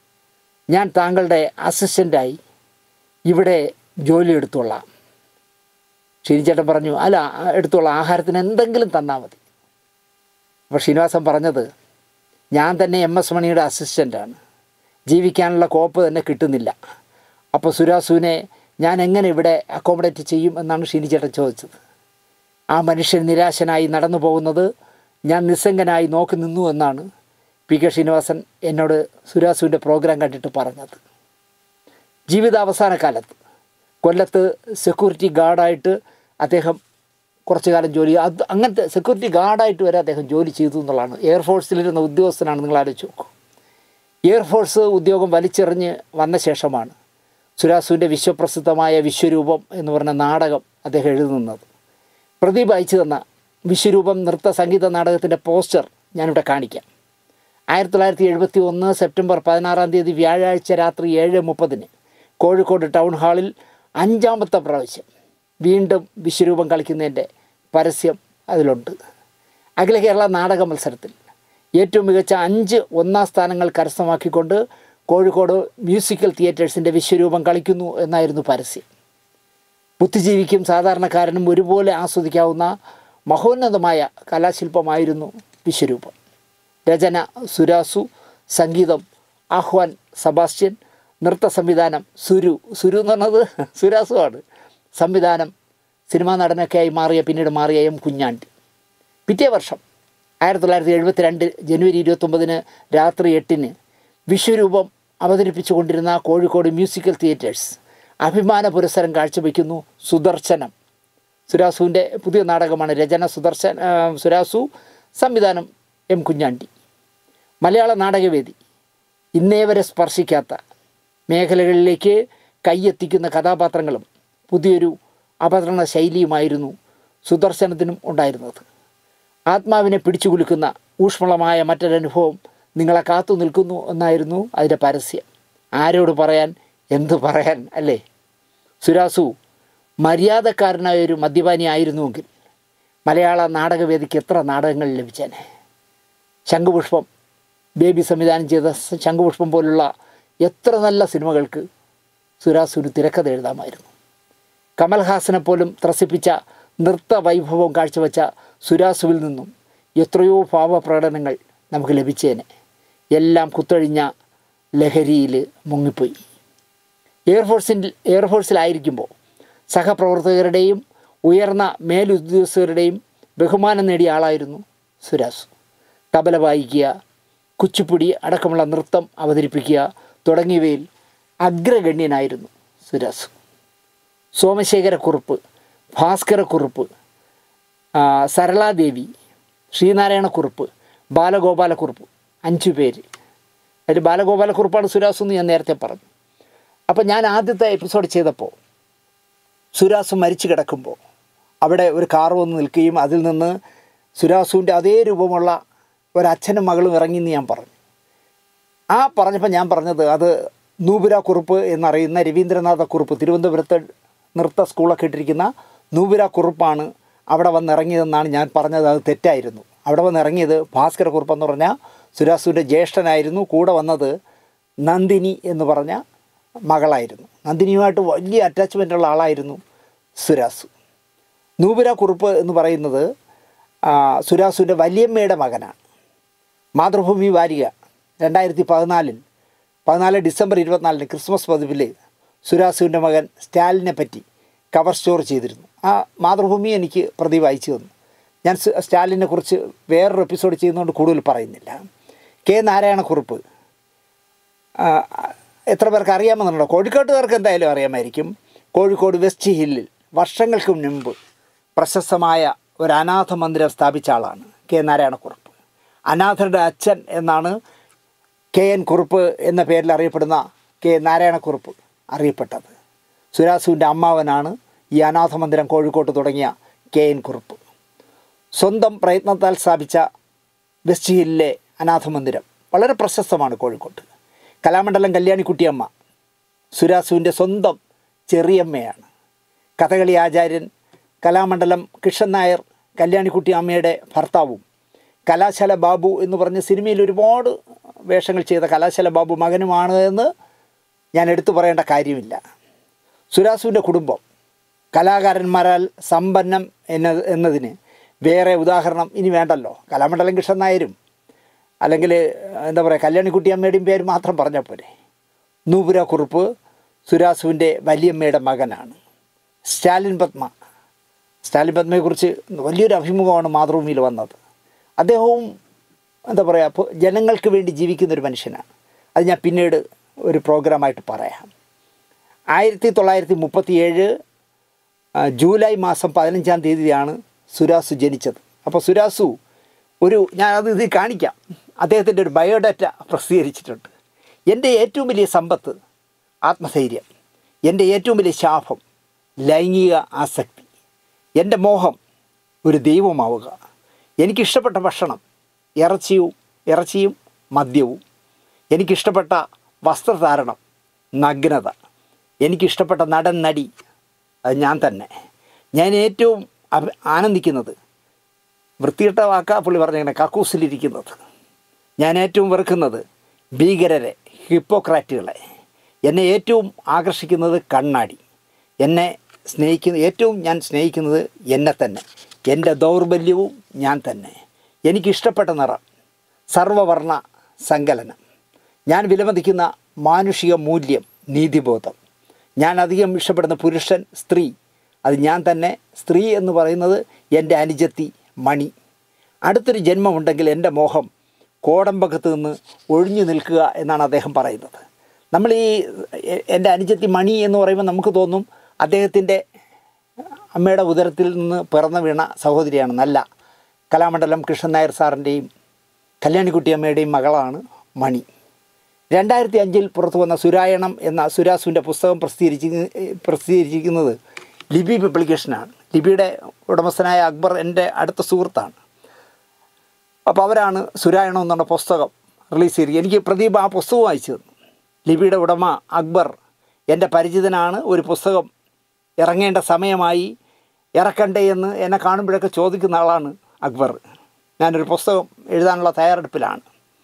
ഞാൻ താങ്കളുടെ അസിസ്റ്റൻ്റായി ഇവിടെ ജോലി എടുത്തോളാം ഷിനിച്ചേട്ടൻ പറഞ്ഞു അല്ല എടുത്തോളാം ആഹാരത്തിന് എന്തെങ്കിലും തന്നാൽ മതി അപ്പോൾ ശ്രീനിവാസൻ പറഞ്ഞത് ഞാൻ തന്നെ എം എസ് മണിയുടെ അസിസ്റ്റൻ്റാണ് ജീവിക്കാനുള്ള കോപ്പ് തന്നെ കിട്ടുന്നില്ല അപ്പോൾ സുരാസുവിനെ ഞാൻ എങ്ങനെ ഇവിടെ അക്കോമഡേറ്റ് ചെയ്യും എന്നാണ് ഷിനിച്ചേട്ടൻ ചോദിച്ചത് ആ മനുഷ്യൻ നിരാശനായി നടന്നു പോകുന്നത് ഞാൻ നിസ്സംഗനായി നോക്കി നിന്നു എന്നാണ് പി കെ ശ്രീനിവാസൻ എന്നോട് സുരാസുവിൻ്റെ പ്രോഗ്രാം കണ്ടിട്ട് പറഞ്ഞത് ജീവിതാവസാന കാലത്ത് കൊല്ലത്ത് സെക്യൂരിറ്റി ഗാർഡായിട്ട് അദ്ദേഹം കുറച്ചു കാലം ജോലി അത് അങ്ങനത്തെ സെക്യൂരിറ്റി ഗാർഡായിട്ട് വരെ അദ്ദേഹം ജോലി ചെയ്തു എന്നുള്ളതാണ് എയർഫോഴ്സിലിരുന്ന ഉദ്യോഗസ്ഥനാണ് നിങ്ങൾ ആലോചിച്ച് നോക്കൂ എയർഫോഴ്സ് ഉദ്യോഗം വലിച്ചെറിഞ്ഞ് വന്ന ശേഷമാണ് സുരാസുവിൻ്റെ വിശ്വപ്രസിദ്ധമായ വിശ്വരൂപം എന്ന് പറഞ്ഞ നാടകം അദ്ദേഹം എഴുതുന്നത് പ്രദീപ് അയച്ചു തന്ന വിശ്വരൂപം നൃത്ത സംഗീത നാടകത്തിൻ്റെ പോസ്റ്റർ ഞാനിവിടെ കാണിക്കാം ആയിരത്തി തൊള്ളായിരത്തി എഴുപത്തി ഒന്ന് സെപ്റ്റംബർ പതിനാറാം തീയതി വ്യാഴാഴ്ച രാത്രി ഏഴ് മുപ്പതിന് കോഴിക്കോട് ടൗൺ ഹാളിൽ അഞ്ചാമത്തെ പ്രാവശ്യം വീണ്ടും വിശ്വരൂപം കളിക്കുന്നതിൻ്റെ പരസ്യം അതിലുണ്ട് അഖില കേരള നാടക മത്സരത്തിൽ ഏറ്റവും മികച്ച അഞ്ച് ഒന്നാം സ്ഥാനങ്ങൾ കരസ്ഥമാക്കിക്കൊണ്ട് കോഴിക്കോട് മ്യൂസിക്കൽ തിയേറ്റേഴ്സിൻ്റെ വിശ്വരൂപം കളിക്കുന്നു എന്നായിരുന്നു പരസ്യം ബുദ്ധിജീവിക്കും സാധാരണക്കാരനും ഒരുപോലെ ആസ്വദിക്കാവുന്ന മഹോന്നതമായ കലാശില്പമായിരുന്നു വിശ്വരൂപം രചന സുരാസു സംഗീതം ആഹ്വാൻ സബാസ്റ്റ്യൻ നൃത്ത സംവിധാനം സുരു സുരു എന്ന് പറഞ്ഞത് സുരാസുവാണ് സംവിധാനം സിനിമാ നടനൊക്കെയായി മാറിയ പിന്നീട് മാറിയ എം കുഞ്ഞാണ്ടി പിറ്റേ വർഷം ആയിരത്തി തൊള്ളായിരത്തി എഴുപത്തി രണ്ട് ജനുവരി ഇരുപത്തൊമ്പതിന് രാത്രി എട്ടിന് വിശ്വരൂപം അവതരിപ്പിച്ചുകൊണ്ടിരുന്ന കോഴിക്കോട് മ്യൂസിക്കൽ തിയേറ്റേഴ്സ് അഭിമാന പുരസ്സരം കാഴ്ചവെക്കുന്നു സുദർശനം സുരാസുവിൻ്റെ പുതിയ നാടകമാണ് രചന സുദർശൻ ആ, സുരാസു സംവിധാനം എം കുഞ്ഞാണ്ടി മലയാള നാടകവേദി ഇന്നേ വരെ സ്പർശിക്കാത്ത മേഖലകളിലേക്ക് കൈയെത്തിക്കുന്ന കഥാപാത്രങ്ങളും പുതിയൊരു അവതരണ ശൈലിയുമായിരുന്നു സുദർശനത്തിനും ഉണ്ടായിരുന്നത് ആത്മാവിനെ പിടിച്ചു കുലുക്കുന്ന ഊഷ്മളമായ മറ്റൊരനുഭവം നിങ്ങളെ കാത്തു നിൽക്കുന്നു എന്നായിരുന്നു അതിൻ്റെ പരസ്യം ആരോട് പറയാൻ എന്തു പറയാൻ അല്ലേ സുരാസു മര്യാദക്കാരനായ ഒരു മദ്യപാനി ആയിരുന്നുവെങ്കിൽ മലയാള നാടകവേദിക്ക് എത്ര നാടകങ്ങൾ ലഭിച്ചേനെ ശംഖുപുഷ്പം ബേബി സംവിധാനം ചെയ്ത ശംഖുപുഷ്പം പോലുള്ള എത്ര നല്ല സിനിമകൾക്ക് സുരാസുവിന് തിരക്കഥ എഴുതാമായിരുന്നു കമൽഹാസനെ പോലും ത്രസിപ്പിച്ച നൃത്ത വൈഭവം കാഴ്ചവെച്ച സുരാസുവിൽ നിന്നും എത്രയോ ഭാവപ്രകടനങ്ങൾ നമുക്ക് ലഭിച്ചേനെ എല്ലാം കുത്തഴിഞ്ഞ ലഹരിയിൽ മുങ്ങിപ്പോയി എയർഫോഴ്സിൽ എയർഫോഴ്സിലായിരിക്കുമ്പോൾ സഹപ്രവർത്തകരുടെയും ഉയർന്ന മേലുദ്യോഗസ്ഥരുടെയും ബഹുമാനം നേടിയ ആളായിരുന്നു സുരാസ് തബല വായിക്കുക കുച്ചിപ്പുടി അടക്കമുള്ള നൃത്തം അവതരിപ്പിക്കുക തുടങ്ങിയവയിൽ അഗ്രഗണ്യനായിരുന്നു സുരാസ് സോമശേഖരക്കുറുപ്പ് ഭാസ്കരക്കുറുപ്പ് ആ, സരളാദേവി ശ്രീനാരായണക്കുറുപ്പ് ബാലഗോപാലക്കുറുപ്പ് അഞ്ചു പേര് അതിൽ ബാലഗോപാലക്കുറുപ്പാണ് സുരാസ് എന്ന് ഞാൻ നേരത്തെ പറഞ്ഞു അപ്പോൾ ഞാൻ ആദ്യത്തെ എപ്പിസോഡ് ചെയ്തപ്പോൾ സുരാസ് മരിച്ചു കിടക്കുമ്പോൾ അവിടെ ഒരു കാർ വന്ന് നിൽക്കുകയും അതിൽ നിന്ന് സുരാസുവിൻ്റെ അതേ രൂപമുള്ള ഒരച്ഛനും മകളും ഇറങ്ങി എന്ന് ഞാൻ പറഞ്ഞു ആ പറഞ്ഞപ്പോൾ ഞാൻ പറഞ്ഞത് അത് നൂപുര കുറുപ്പ് എന്നറിയുന്ന രവീന്ദ്രനാഥ കുറുപ്പ് തിരുവനന്തപുരത്ത് നൃത്ത സ്കൂളൊക്കെ ഇട്ടിരിക്കുന്ന നൂപുര കുറുപ്പാണ് അവിടെ വന്ന് ഇറങ്ങിയതെന്നാണ് ഞാൻ പറഞ്ഞത് അത് തെറ്റായിരുന്നു അവിടെ വന്ന് ഇറങ്ങിയത് ഭാസ്കര കുറുപ്പ് എന്ന് പറഞ്ഞാൽ സുരാസുവിൻ്റെ ജ്യേഷ്ഠനായിരുന്നു കൂടെ വന്നത് നന്ദിനി എന്ന് പറഞ്ഞ മകളായിരുന്നു നന്ദിനിയുമായിട്ട് വലിയ അറ്റാച്ച്മെൻ്റ് ഉള്ള ആളായിരുന്നു സുരാസു നൂപുര കുറുപ്പ് എന്ന് പറയുന്നത് ആ, സുരാസുവിൻ്റെ വല്യമ്മയുടെ മകനാണ് മാതൃഭൂമി വാരിക രണ്ടായിരത്തി പതിനാലിൽ പതിനാല് ഡിസംബർ ഇരുപത്തിനാലിന് ക്രിസ്മസ് പതിപ്പിൽ സുരാസുവിൻ്റെ മകൻ സ്റ്റാലിനെ പറ്റി കവർ സ്റ്റോർ ചെയ്തിരുന്നു ആ മാതൃഭൂമി എനിക്ക് പ്രദീപ് അയച്ചു തന്നു ഞാൻ സ് സ്റ്റാലിനെ കുറിച്ച് വേറൊരു എപ്പിസോഡ് ചെയ്യുന്നതുകൊണ്ട് കൂടുതൽ പറയുന്നില്ല കെ നാരായണക്കുറുപ്പ് ആ, എത്ര പേർക്ക് അറിയാമെന്നുണ്ടോ കോഴിക്കോട്ടുകാർക്ക് എന്തായാലും അറിയാമായിരിക്കും കോഴിക്കോട് വെസ്റ്റ് ഹില്ലിൽ വർഷങ്ങൾക്ക് മുൻപ് പ്രശസ്തമായ ഒരു അനാഥ മന്ദിരം സ്ഥാപിച്ച ആളാണ് കെ നാരായണക്കുറുപ്പ് അനാഥരുടെ അച്ഛൻ എന്നാണ് കെ എൻ കുറുപ്പ് എന്ന പേരിൽ അറിയപ്പെടുന്ന കെ നാരായണക്കുറുപ്പ് അറിയപ്പെട്ടത് സുരാസുവിൻ്റെ അമ്മാവനാണ് ഈ അനാഥ മന്ദിരം കോഴിക്കോട്ട് തുടങ്ങിയ കെ എൻ കുറുപ്പ് സ്വന്തം പ്രയത്നത്താൽ സ്ഥാപിച്ച വെസ്റ്റ് ഹില്ലിലെ അനാഥ മന്ദിരം വളരെ പ്രശസ്തമാണ് കോഴിക്കോട്ട് കലാമണ്ഡലം കല്യാണിക്കുട്ടിയമ്മ സുരാസുവിൻ്റെ സ്വന്തം ചെറിയമ്മയാണ് കഥകളി ആചാര്യൻ കലാമണ്ഡലം കൃഷ്ണൻ നായർ കല്യാണിക്കുട്ടി അമ്മയുടെ ഭർത്താവും കലാശാല ബാബു എന്ന് പറഞ്ഞ സിനിമയിൽ ഒരുപാട് വേഷങ്ങൾ ചെയ്ത കലാശാല ബാബു മകനുമാണ് എന്ന് ഞാൻ എടുത്തു പറയേണ്ട കാര്യമില്ല സുരാസുവിൻ്റെ കുടുംബം കലാകാരന്മാരാൽ സമ്പന്നം എന്ന എന്നതിന് വേറെ ഉദാഹരണം ഇനി വേണ്ടല്ലോ കലാമണ്ഡലം കൃഷ്ണൻ നായരും അല്ലെങ്കിൽ എന്താ പറയുക കല്യാണിക്കുട്ടി അമ്മയുടെയും പേര് മാത്രം പറഞ്ഞാൽ പോരെ നൂപുര കുറുപ്പ് സുരാസുവിൻ്റെ വലിയമ്മയുടെ മകനാണ് സ്റ്റാലിൻ പത്മ സ്റ്റാലിൻ പത്മയെക്കുറിച്ച് വലിയൊരു അഭിമുഖമാണ് മാതൃഭൂമിയിൽ വന്നത് അദ്ദേഹവും എന്താ പറയുക അപ്പോൾ ജനങ്ങൾക്ക് വേണ്ടി ജീവിക്കുന്ന ഒരു മനുഷ്യനാണ് അത് ഞാൻ പിന്നീട് ഒരു പ്രോഗ്രാമായിട്ട് പറയാം ആയിരത്തി തൊള്ളായിരത്തി മുപ്പത്തിയേഴ് ആ, ജൂലൈ മാസം പതിനഞ്ചാം തീയതിയാണ് സുരാസു ജനിച്ചത് അപ്പോൾ സുരാസു ഒരു ഞാനത് ഇത് കാണിക്കാം അദ്ദേഹത്തിൻ്റെ ഒരു ബയോഡാറ്റ പ്രസിദ്ധീകരിച്ചിട്ടുണ്ട് എൻ്റെ ഏറ്റവും വലിയ സമ്പത്ത് ആത്മധൈര്യം എൻ്റെ ഏറ്റവും വലിയ ശാപം ലൈംഗിക ആസക്തി എൻ്റെ മോഹം ഒരു ദൈവമാവുക എനിക്കിഷ്ടപ്പെട്ട ഭക്ഷണം ഇറച്ചിയും ഇറച്ചിയും മദ്യവും എനിക്കിഷ്ടപ്പെട്ട വസ്ത്രധാരണം നഗ്നത എനിക്കിഷ്ടപ്പെട്ട നടൻ നടി അത് ഞാൻ തന്നെ ഞാൻ ഏറ്റവും അഭി- ആനന്ദിക്കുന്നത് വൃത്തികെട്ട വാക്കാ പുള്ളി പറഞ്ഞിങ്ങനെ കക്കൂസിലിരിക്കുന്നത് ഞാൻ ഏറ്റവും വെറുക്കുന്നത് ഭീകരരെ ഹിപ്പോക്രാറ്റുകളെ എന്നെ ഏറ്റവും ആകർഷിക്കുന്നത് കണ്ണാടി എന്നെ സ്നേഹിക്കുന്ന ഏറ്റവും ഞാൻ സ്നേഹിക്കുന്നത് എന്നെ തന്നെ എൻ്റെ ദൗർബല്യവും ഞാൻ തന്നെ എനിക്കിഷ്ടപ്പെട്ട നിറം സർവവർണ്ണ സങ്കലനം ഞാൻ വിലമതിക്കുന്ന മാനുഷിക മൂല്യം നീതിബോധം ഞാൻ അധികം ഇഷ്ടപ്പെടുന്ന പുരുഷൻ സ്ത്രീ അത് ഞാൻ തന്നെ സ്ത്രീ എന്ന് പറയുന്നത് എൻ്റെ അനുജത്തി മണി അടുത്തൊരു ജന്മമുണ്ടെങ്കിൽ എൻ്റെ മോഹം കോടമ്പകത്ത് നിന്ന് ഒഴിഞ്ഞു നിൽക്കുക എന്നാണ് അദ്ദേഹം പറയുന്നത് നമ്മൾ ഈ എ- എൻ്റെ അനുജത്തി മണി എന്ന് പറയുമ്പോൾ നമുക്ക് തോന്നും അദ്ദേഹത്തിൻ്റെ അമ്മയുടെ ഉദരത്തിൽ നിന്ന് പിറന്നു വീണ സഹോദരിയാണ് നല്ല കലാമണ്ഡലം കൃഷ്ണൻ നായർ സാറിൻ്റെയും കല്യാണിക്കുട്ടി അമ്മയുടെയും മകളാണ് മണി രണ്ടായിരത്തി അഞ്ചിൽ പുറത്തു വന്ന സുരായണം എന്ന സുരാസുവിൻ്റെ പുസ്തകം പ്രസിദ്ധീകരിച്ചി പ്രസിദ്ധീകരിച്ചിരിക്കുന്നത് ലിബി പബ്ലിക്കേഷനാണ് ലിബിയുടെ ഉടമസ്ഥനായ അക്ബർ എൻ്റെ അടുത്ത സുഹൃത്താണ് അപ്പോൾ അവരാണ് സുരായണം എന്നുള്ള പുസ്തകം റിലീസ് ചെയ്തിരിക്കുക എനിക്ക് പ്രദീപ് ആ പുസ്തകം അയച്ചു തന്നു ലിബിയുടെ ഉടമ അക്ബർ എൻ്റെ പരിചിതനാണ് ഒരു പുസ്തകം ഇറങ്ങേണ്ട സമയമായി ഇറക്കണ്ടേ എന്ന് എന്നെ കാണുമ്പോഴൊക്കെ ചോദിക്കുന്ന ആളാണ് അക്ബർ ഞാനൊരു പുസ്തകം എഴുതാനുള്ള തയ്യാറെടുപ്പിലാണ്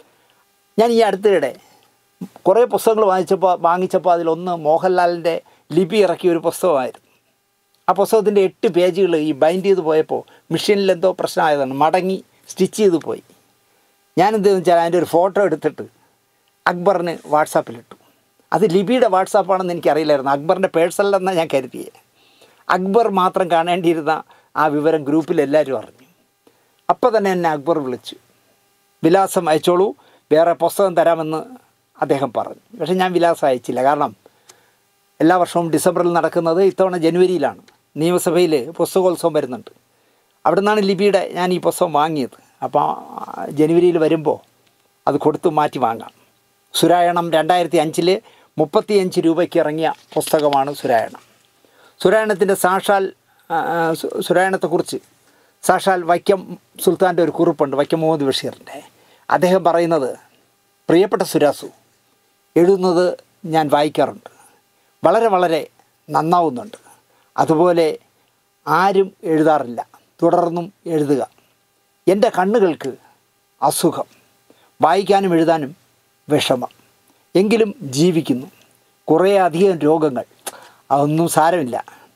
ഞാൻ ഈ അടുത്തിടെ കുറേ പുസ്തകങ്ങൾ വാങ്ങിച്ചപ്പോൾ വാങ്ങിച്ചപ്പോൾ അതിലൊന്ന് മോഹൻലാലിൻ്റെ ലിപി ഇറക്കിയ ഒരു പുസ്തകമായിരുന്നു ആ പുസ്തകത്തിൻ്റെ എട്ട് പേജുകൾ ഈ ബൈൻഡ് ചെയ്ത് പോയപ്പോൾ മെഷീനിൽ എന്തോ പ്രശ്നമായതാണ് മടങ്ങി സ്റ്റിച്ച് ചെയ്ത് പോയി ഞാനെന്തെന്ന് വെച്ചാൽ അതിൻ്റെ ഒരു ഫോട്ടോ എടുത്തിട്ട് അക്ബറിന് വാട്സാപ്പിലിട്ടു അത് ലിബിയുടെ വാട്സാപ്പാണെന്ന് എനിക്കറിയില്ലായിരുന്നു അക്ബറിൻ്റെ പേഴ്സണൽ എന്നാണ് ഞാൻ കരുതിയത് അക്ബർ മാത്രം കാണേണ്ടിയിരുന്ന ആ വിവരം ഗ്രൂപ്പിൽ എല്ലാവരും അറിഞ്ഞു അപ്പോൾ തന്നെ എന്നെ അക്ബർ വിളിച്ചു വിലാസം അയച്ചോളൂ വേറെ പുസ്തകം തരാമെന്ന് അദ്ദേഹം പറഞ്ഞു പക്ഷേ ഞാൻ വിലാസം അയച്ചില്ല കാരണം എല്ലാ വർഷവും ഡിസംബറിൽ നടക്കുന്നത് ഇത്തവണ ജനുവരിയിലാണ് നിയമസഭയിൽ പുസ്തകോത്സവം വരുന്നുണ്ട് അവിടെ നിന്നാണ് ലിപിയുടെ ഞാൻ ഈ പുസ്തകം വാങ്ങിയത് അപ്പോൾ ആ, ജനുവരിയിൽ വരുമ്പോൾ അത് കൊടുത്ത് മാറ്റി വാങ്ങാം സുരായണം രണ്ടായിരത്തി അഞ്ചിൽ മുപ്പത്തിയഞ്ച് രൂപയ്ക്ക് ഇറങ്ങിയ പുസ്തകമാണ് സുരായണം സുരായണത്തിൻ്റെ സാക്ഷാൽ ആ, ആ, സു- സുരായണത്തെക്കുറിച്ച് സാക്ഷാൽ വൈക്കം സുൽത്താൻ്റെ ഒരു കുറിപ്പുണ്ട് വൈക്കം മുഹമ്മദ് ബഷീറിൻ്റെ അദ്ദേഹം പറയുന്നത് പ്രിയപ്പെട്ട സുരാസു എഴുതുന്നത് ഞാൻ വായിക്കാറുണ്ട് വളരെ വളരെ നന്നാവുന്നുണ്ട് അതുപോലെ ആരും എഴുതാറില്ല തുടർന്നും എഴുതുക എൻ്റെ കണ്ണുകൾക്ക് അസുഖം വായിക്കാനും എഴുതാനും വിഷമം എങ്കിലും ജീവിക്കുന്നു കുറേ അധികം രോഗങ്ങൾ അതൊന്നും സാരമില്ല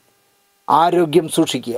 ആരോഗ്യം സൂക്ഷിക്കുക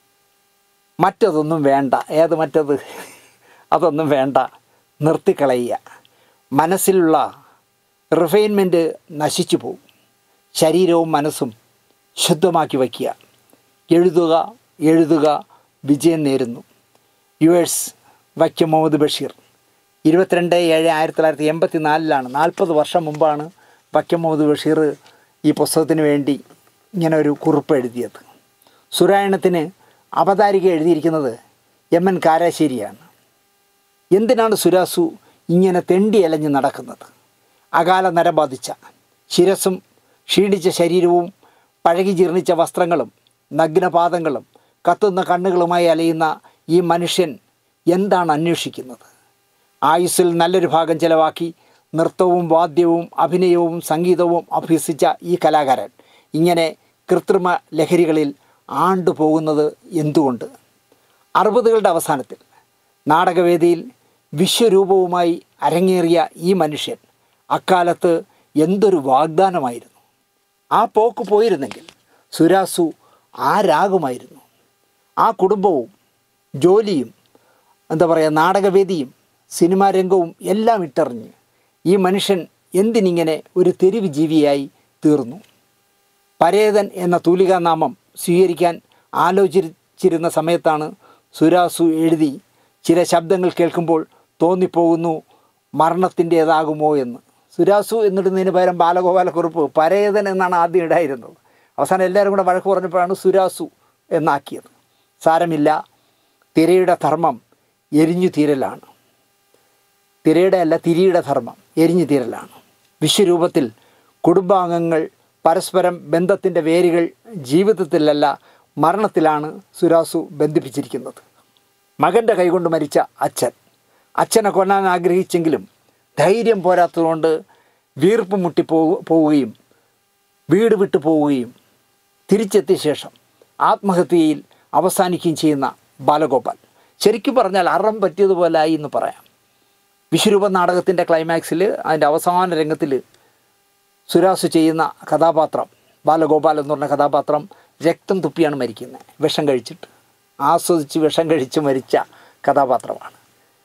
മറ്റതൊന്നും വേണ്ട ഏത് മറ്റത് അതൊന്നും വേണ്ട നിർത്തിക്കളയുക മനസ്സിലുള്ള റിഫൈൻമെൻറ്റ് നശിച്ചു പോകും ശരീരവും മനസ്സും ശുദ്ധമാക്കി വയ്ക്കുക എഴുതുക എഴുതുക വിജയം നേരുന്നു യുവേഴ്സ് വൈക്കം മുഹമ്മദ് ബഷീർ ഇരുപത്തിരണ്ട് ഏഴ് ആയിരത്തി തൊള്ളായിരത്തി എൺപത്തി നാലിലാണ് നാൽപ്പത് വർഷം മുമ്പാണ് വൈക്കം മുഹമ്മദ് ബഷീർ ഈ പുസ്തകത്തിന് വേണ്ടി ഇങ്ങനെ ഒരു കുറിപ്പ് എഴുതിയത് സുരായണത്തിന് അവതാരിക എഴുതിയിരിക്കുന്നത് എം എൻ കാരാശ്ശേരിയാണ് എന്തിനാണ് സുരാസു ഇങ്ങനെ തെണ്ടി അലഞ്ഞ് നടക്കുന്നത് അകാല നര ബാധിച്ച ശിരസും ക്ഷീണിച്ച ശരീരവും പഴകി ജീർണിച്ച വസ്ത്രങ്ങളും നഗ്നപാദങ്ങളും കത്തുന്ന കണ്ണുകളുമായി അലയുന്ന ഈ മനുഷ്യൻ എന്താണ് അന്വേഷിക്കുന്നത് ആയുസ്സിൽ നല്ലൊരു ഭാഗം ചെലവാക്കി നൃത്തവും വാദ്യവും അഭിനയവും സംഗീതവും അഭ്യസിച്ച ഈ കലാകാരൻ ഇങ്ങനെ കൃത്രിമ ലഹരികളിൽ ആണ്ടുപോകുന്നത് എന്തുകൊണ്ട് അറുപതുകളുടെ അവസാനത്തിൽ നാടകവേദിയിൽ വിശ്വരൂപവുമായി അരങ്ങേറിയ ഈ മനുഷ്യൻ അക്കാലത്ത് എന്തൊരു വാഗ്ദാനമായിരുന്നു ആ പോക്ക് പോയിരുന്നെങ്കിൽ സുരാസു ആരാകുമായിരുന്നു ആ കുടുംബവും ജോലിയും എന്താ പറയുക നാടകവേദിയും സിനിമാ രംഗവും എല്ലാം ഇട്ടെറിഞ്ഞ് ഈ മനുഷ്യൻ എന്തിനിങ്ങനെ ഒരു തെരുവ് ജീവിയായി തീർന്നു പരേതൻ എന്ന തൂലികാനാമം സ്വീകരിക്കാൻ ആലോചിച്ചിരുന്ന സമയത്താണ് സുരാസു എഴുതി ചില ശബ്ദങ്ങൾ കേൾക്കുമ്പോൾ തോന്നിപ്പോകുന്നു മരണത്തിൻ്റേതാകുമോ എന്ന് സുരാസു എന്നിടുന്നതിന് പകരം ബാലഗോപാലക്കുറിപ്പ് പരേതൻ എന്നാണ് ആദ്യം ഇടായിരുന്നത് അവസാനം എല്ലാവരും കൂടെ വഴക്ക് പറഞ്ഞപ്പോഴാണ് സുരാസു എന്നാക്കിയത് സാരമില്ല തിരയുടെ ധർമ്മം എരിഞ്ഞു തീരലാണ് തിരയുടെ അല്ല തിരിയുടെ ധർമ്മം എരിഞ്ഞു തീരലാണ് വിശ്വരൂപത്തിൽ കുടുംബാംഗങ്ങൾ പരസ്പരം ബന്ധത്തിൻ്റെ വേരുകൾ ജീവിതത്തിലല്ല മരണത്തിലാണ് സുരാസു ബന്ധിപ്പിച്ചിരിക്കുന്നത് മകൻ്റെ കൈകൊണ്ട് മരിച്ച അച്ഛൻ അച്ഛനെ കൊല്ലാൻ ആഗ്രഹിച്ചെങ്കിലും ധൈര്യം പോരാത്തതുകൊണ്ട് വീർപ്പ് മുട്ടി പോ- പോവുകയും വീട് വിട്ടു പോവുകയും തിരിച്ചെത്തിയ ശേഷം ആത്മഹത്യയിൽ അവസാനിക്കുകയും ചെയ്യുന്ന ബാലഗോപാൽ ശരിക്കും പറഞ്ഞാൽ അറം പറ്റിയതുപോലെ ആയി എന്ന് പറയാം വിശ്വരൂപ നാടകത്തിൻ്റെ ക്ലൈമാക്സിൽ അതിൻ്റെ അവസാന രംഗത്തിൽ സുരാസു ചെയ്യുന്ന കഥാപാത്രം ബാലഗോപാൽ എന്ന് പറഞ്ഞ കഥാപാത്രം രക്തം തുപ്പിയാണ് മരിക്കുന്നത് വിഷം കഴിച്ചിട്ട് ആസ്വദിച്ച് വിഷം കഴിച്ച് മരിച്ച കഥാപാത്രമാണ്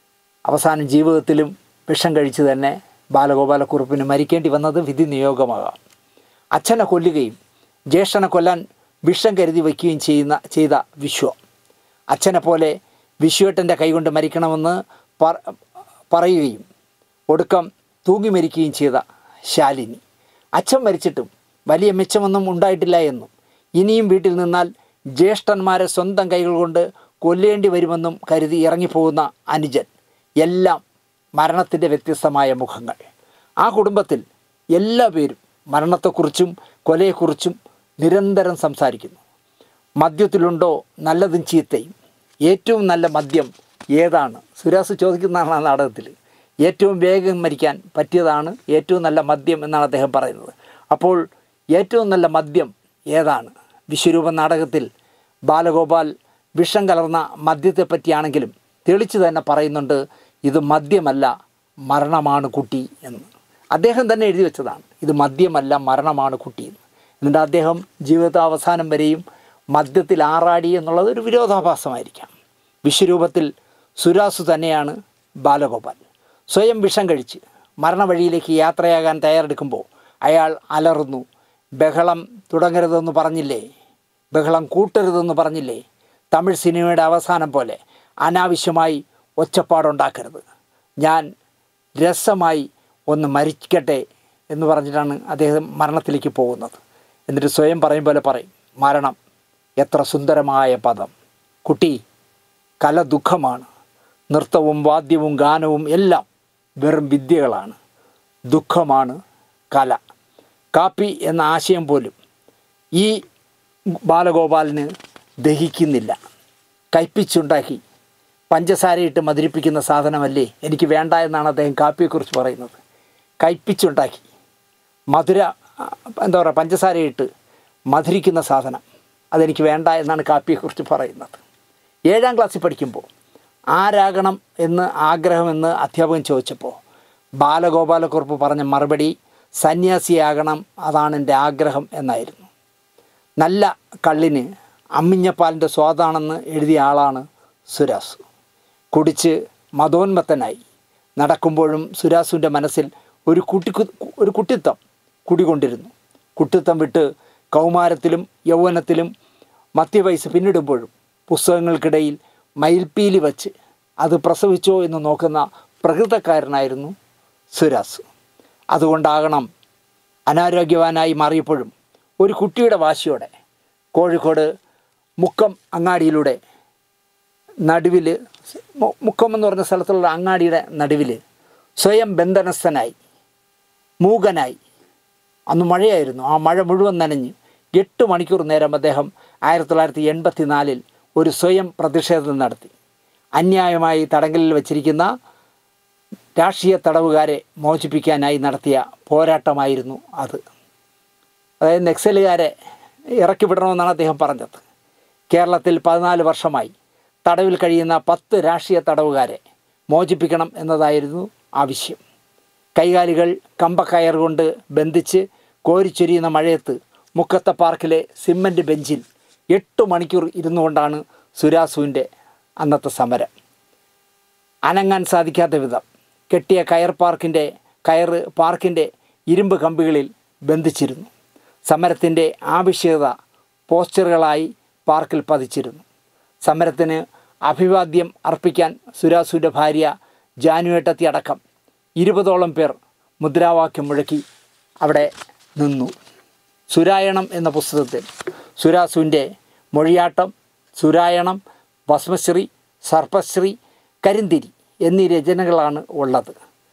അവസാനം ജീവിതത്തിലും വിഷം കഴിച്ച് തന്നെ ബാലഗോപാലക്കുറുപ്പിന് മരിക്കേണ്ടി വന്നത് വിധി നിയോഗമാകാം അച്ഛനെ കൊല്ലുകയും ജ്യേഷ്ഠനെ കൊല്ലാൻ വിഷം കരുതി വയ്ക്കുകയും ചെയ്യുന്ന ചെയ്ത വിശ്വം അച്ഛനെ പോലെ വിശ്വേട്ടൻ്റെ കൈകൊണ്ട് മരിക്കണമെന്ന് പറ- പറയുകയും ഒടുക്കം തൂങ്ങി മരിക്കുകയും ചെയ്ത ശാലിനി അച്ഛൻ മരിച്ചിട്ടും വലിയ മെച്ചമൊന്നും ഉണ്ടായിട്ടില്ല എന്നും ഇനിയും വീട്ടിൽ നിന്നാൽ ജ്യേഷ്ഠന്മാരെ സ്വന്തം കൈകൾ കൊണ്ട് കൊല്ലേണ്ടി വരുമെന്നും കരുതി ഇറങ്ങിപ്പോകുന്ന അനുജൻ എല്ലാം മരണത്തിൻ്റെ വ്യത്യസ്തമായ മുഖങ്ങൾ ആ കുടുംബത്തിൽ എല്ലാ പേരും മരണത്തെക്കുറിച്ചും കൊലയെക്കുറിച്ചും നിരന്തരം സംസാരിക്കുന്നു മദ്യത്തിലുണ്ടോ നല്ലതും ചീത്തയും ഏറ്റവും നല്ല മദ്യം ഏതാണ് സുരാസ് ചോദിക്കുന്നതാണ് ആ നാടകത്തിൽ ഏറ്റവും വേഗം മരിക്കാൻ പറ്റിയതാണ് ഏറ്റവും നല്ല മദ്യം എന്നാണ് അദ്ദേഹം പറയുന്നത് അപ്പോൾ ഏറ്റവും നല്ല മദ്യം ഏതാണ് വിശ്വരൂപ നാടകത്തിൽ ബാലഗോപാൽ വിഷം കലർന്ന മദ്യത്തെ പറ്റിയാണെങ്കിലും തെളിച്ചു തന്നെ പറയുന്നുണ്ട് ഇത് മദ്യമല്ല മരണമാണ് കുട്ടി എന്ന് അദ്ദേഹം തന്നെ എഴുതി വെച്ചതാണ് ഇത് മദ്യമല്ല മരണമാണ് കുട്ടി എന്ന് എന്നിട്ട് അദ്ദേഹം ജീവിതാവസാനം വരെയും മദ്യത്തിൽ ആറാടി എന്നുള്ളത് ഒരു വിരോധാഭാസമായിരിക്കാം വിശ്വരൂപത്തിൽ സുരാസു തന്നെയാണ് ബാലഗോപാൽ സ്വയം വിഷം കഴിച്ച് മരണവഴിയിലേക്ക് യാത്രയാകാൻ തയ്യാറെടുക്കുമ്പോൾ അയാൾ അലറുന്നു ബഹളം തുടങ്ങരുതെന്ന് പറഞ്ഞില്ലേ ബഹളം കൂട്ടരുതെന്ന് പറഞ്ഞില്ലേ തമിഴ് സിനിമയുടെ അവസാനം പോലെ അനാവശ്യമായി ഒച്ചപ്പാടുണ്ടാക്കരുത് ഞാൻ രസമായി ഒന്ന് മരിക്കട്ടെ എന്ന് പറഞ്ഞിട്ടാണ് അദ്ദേഹം മരണത്തിലേക്ക് പോകുന്നത് എന്നിട്ട് സ്വയം പറയും പോലെ പറയും മരണം എത്ര സുന്ദരമായ പദം കുട്ടി കല ദുഃഖമാണ് നൃത്തവും വാദ്യവും ഗാനവും എല്ലാം വെറും വിദ്യകളാണ് ദുഃഖമാണ് കല കാപ്പി എന്ന ആശയം പോലും ഈ ബാലഗോപാലിന് ദഹിക്കുന്നില്ല കയ്പിച്ചുണ്ടാക്കി പഞ്ചസാരയിട്ട് മധുരിപ്പിക്കുന്ന സാധനമല്ലേ എനിക്ക് വേണ്ട എന്നാണ് അദ്ദേഹം കാപ്പിയെക്കുറിച്ച് പറയുന്നത് കയ്പിച്ചുണ്ടാക്കി മധുര ആ, എന്താ പറയുക പഞ്ചസാരയിട്ട് മധുരിക്കുന്ന സാധനം അതെനിക്ക് വേണ്ട എന്നാണ് കാപ്പിയെക്കുറിച്ച് പറയുന്നത് ഏഴാം ക്ലാസ്സിൽ പഠിക്കുമ്പോൾ ആരാകണം എന്ന് ആഗ്രഹമെന്ന് അധ്യാപകൻ ചോദിച്ചപ്പോൾ ബാലഗോപാലക്കുറുപ്പ് പറഞ്ഞ മറുപടി സന്യാസിയാകണം അതാണ് എൻ്റെ ആഗ്രഹം എന്നായിരുന്നു നല്ല കള്ളിന് അമ്മിഞ്ഞപ്പാലിൻ്റെ സ്വാദാണെന്ന് എഴുതിയ ആളാണ് സുരാസു കുടിച്ച് മതോന്മത്തനായി നടക്കുമ്പോഴും സുരാസുവിൻ്റെ മനസ്സിൽ ഒരു കുട്ടി ഒരു കുട്ടിത്തം കുടികൊണ്ടിരുന്നു കുട്ടിത്തം വിട്ട് കൗമാരത്തിലും യൗവനത്തിലും മധ്യവയസ്സ് പിന്നിടുമ്പോഴും പുസ്തകങ്ങൾക്കിടയിൽ മയിൽപ്പീലി വച്ച് അത് പ്രസവിച്ചോ എന്ന് നോക്കുന്ന പ്രകൃതക്കാരനായിരുന്നു സുരാസ് അതുകൊണ്ടാകണം അനാരോഗ്യവാനായി മാറിയപ്പോഴും ഒരു കുട്ടിയുടെ വാശിയോടെ കോഴിക്കോട് മുക്കം അങ്ങാടിയിലൂടെ നടുവിൽ മുക്കം എന്ന് പറഞ്ഞ സ്ഥലത്തുള്ള അങ്ങാടിയുടെ നടുവിൽ സ്വയം ബന്ധനസ്ഥനായി മൂകനായി അന്ന് മഴയായിരുന്നു ആ മഴ മുഴുവൻ നനഞ്ഞ് എട്ട് മണിക്കൂർ നേരം അദ്ദേഹം ആയിരത്തി തൊള്ളായിരത്തി എൺപത്തി നാലിൽ ഒരു സ്വയം പ്രതിഷേധം നടത്തി അന്യായമായി തടങ്കലിൽ വച്ചിരിക്കുന്ന രാഷ്ട്രീയ തടവുകാരെ മോചിപ്പിക്കാനായി നടത്തിയ പോരാട്ടമായിരുന്നു അത് അതായത് നക്സലുകാരെ ഇറക്കി വിടണമെന്നാണ് അദ്ദേഹം പറഞ്ഞത് കേരളത്തിൽ പതിനാല് വർഷമായി തടവിൽ കഴിയുന്ന പത്ത് രാഷ്ട്രീയ തടവുകാരെ മോചിപ്പിക്കണം എന്നതായിരുന്നു ആവശ്യം കൈകാലികൾ കമ്പക്കയർ കൊണ്ട് ബന്ധിച്ച് കോരിച്ചൊരിയുന്ന മഴയത്ത് മുക്കത്ത പാർക്കിലെ സിമൻറ്റ് ബെഞ്ചിൽ എട്ട് മണിക്കൂർ ഇരുന്നു കൊണ്ടാണ് സുരാസുവിൻ്റെ അന്നത്തെ സമരം അനങ്ങാൻ സാധിക്കാത്ത വിധം കെട്ടിയ കയർ പാർക്കിൻ്റെ കയറ് പാർക്കിൻ്റെ ഇരുമ്പ് കമ്പികളിൽ ബന്ധിച്ചിരുന്നു സമരത്തിൻ്റെ ആവശ്യകത പോസ്റ്ററുകളായി പാർക്കിൽ പതിച്ചിരുന്നു സമരത്തിന് അഭിവാദ്യം അർപ്പിക്കാൻ സുരാസുവിൻ്റെ ഭാര്യ ജാനുവേട്ടത്തി അടക്കം ഇരുപതോളം പേർ മുദ്രാവാക്യം മുഴക്കി അവിടെ നിന്നു സുരായണം എന്ന പുസ്തകത്തിൽ സുരാസുവിൻ്റെ മൊഴിയാട്ടം സുരായണം ഭസ്മശ്രീ സർപ്പശ്രീ കരിന്തിരി എന്നീ രചനകളാണ് ഉള്ളത്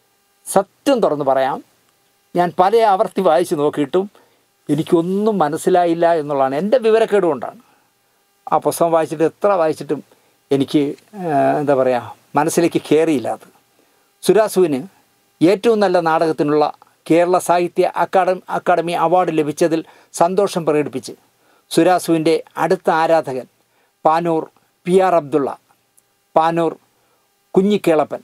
സത്യം തുറന്ന് പറയാം ഞാൻ പല ആവർത്തി വായിച്ച് നോക്കിയിട്ടും എനിക്കൊന്നും മനസ്സിലായില്ല എന്നുള്ളതാണ് എൻ്റെ വിവരക്കേട് കൊണ്ടാണ് ആ പുസ്തകം വായിച്ചിട്ട് എത്ര വായിച്ചിട്ടും എനിക്ക് ആ, എന്താ പറയുക മനസ്സിലേക്ക് കയറിയില്ല അത് സുരാസുവിന് ഏറ്റവും നല്ല നാടകത്തിനുള്ള കേരള സാഹിത്യ അക്കാദമി അക്കാദമി അവാർഡ് ലഭിച്ചതിൽ സന്തോഷം പ്രകടിപ്പിച്ച് സുരാസുവിൻ്റെ അടുത്ത ആരാധകൻ Panoor P R Abdulla Panoor Kunhikelappan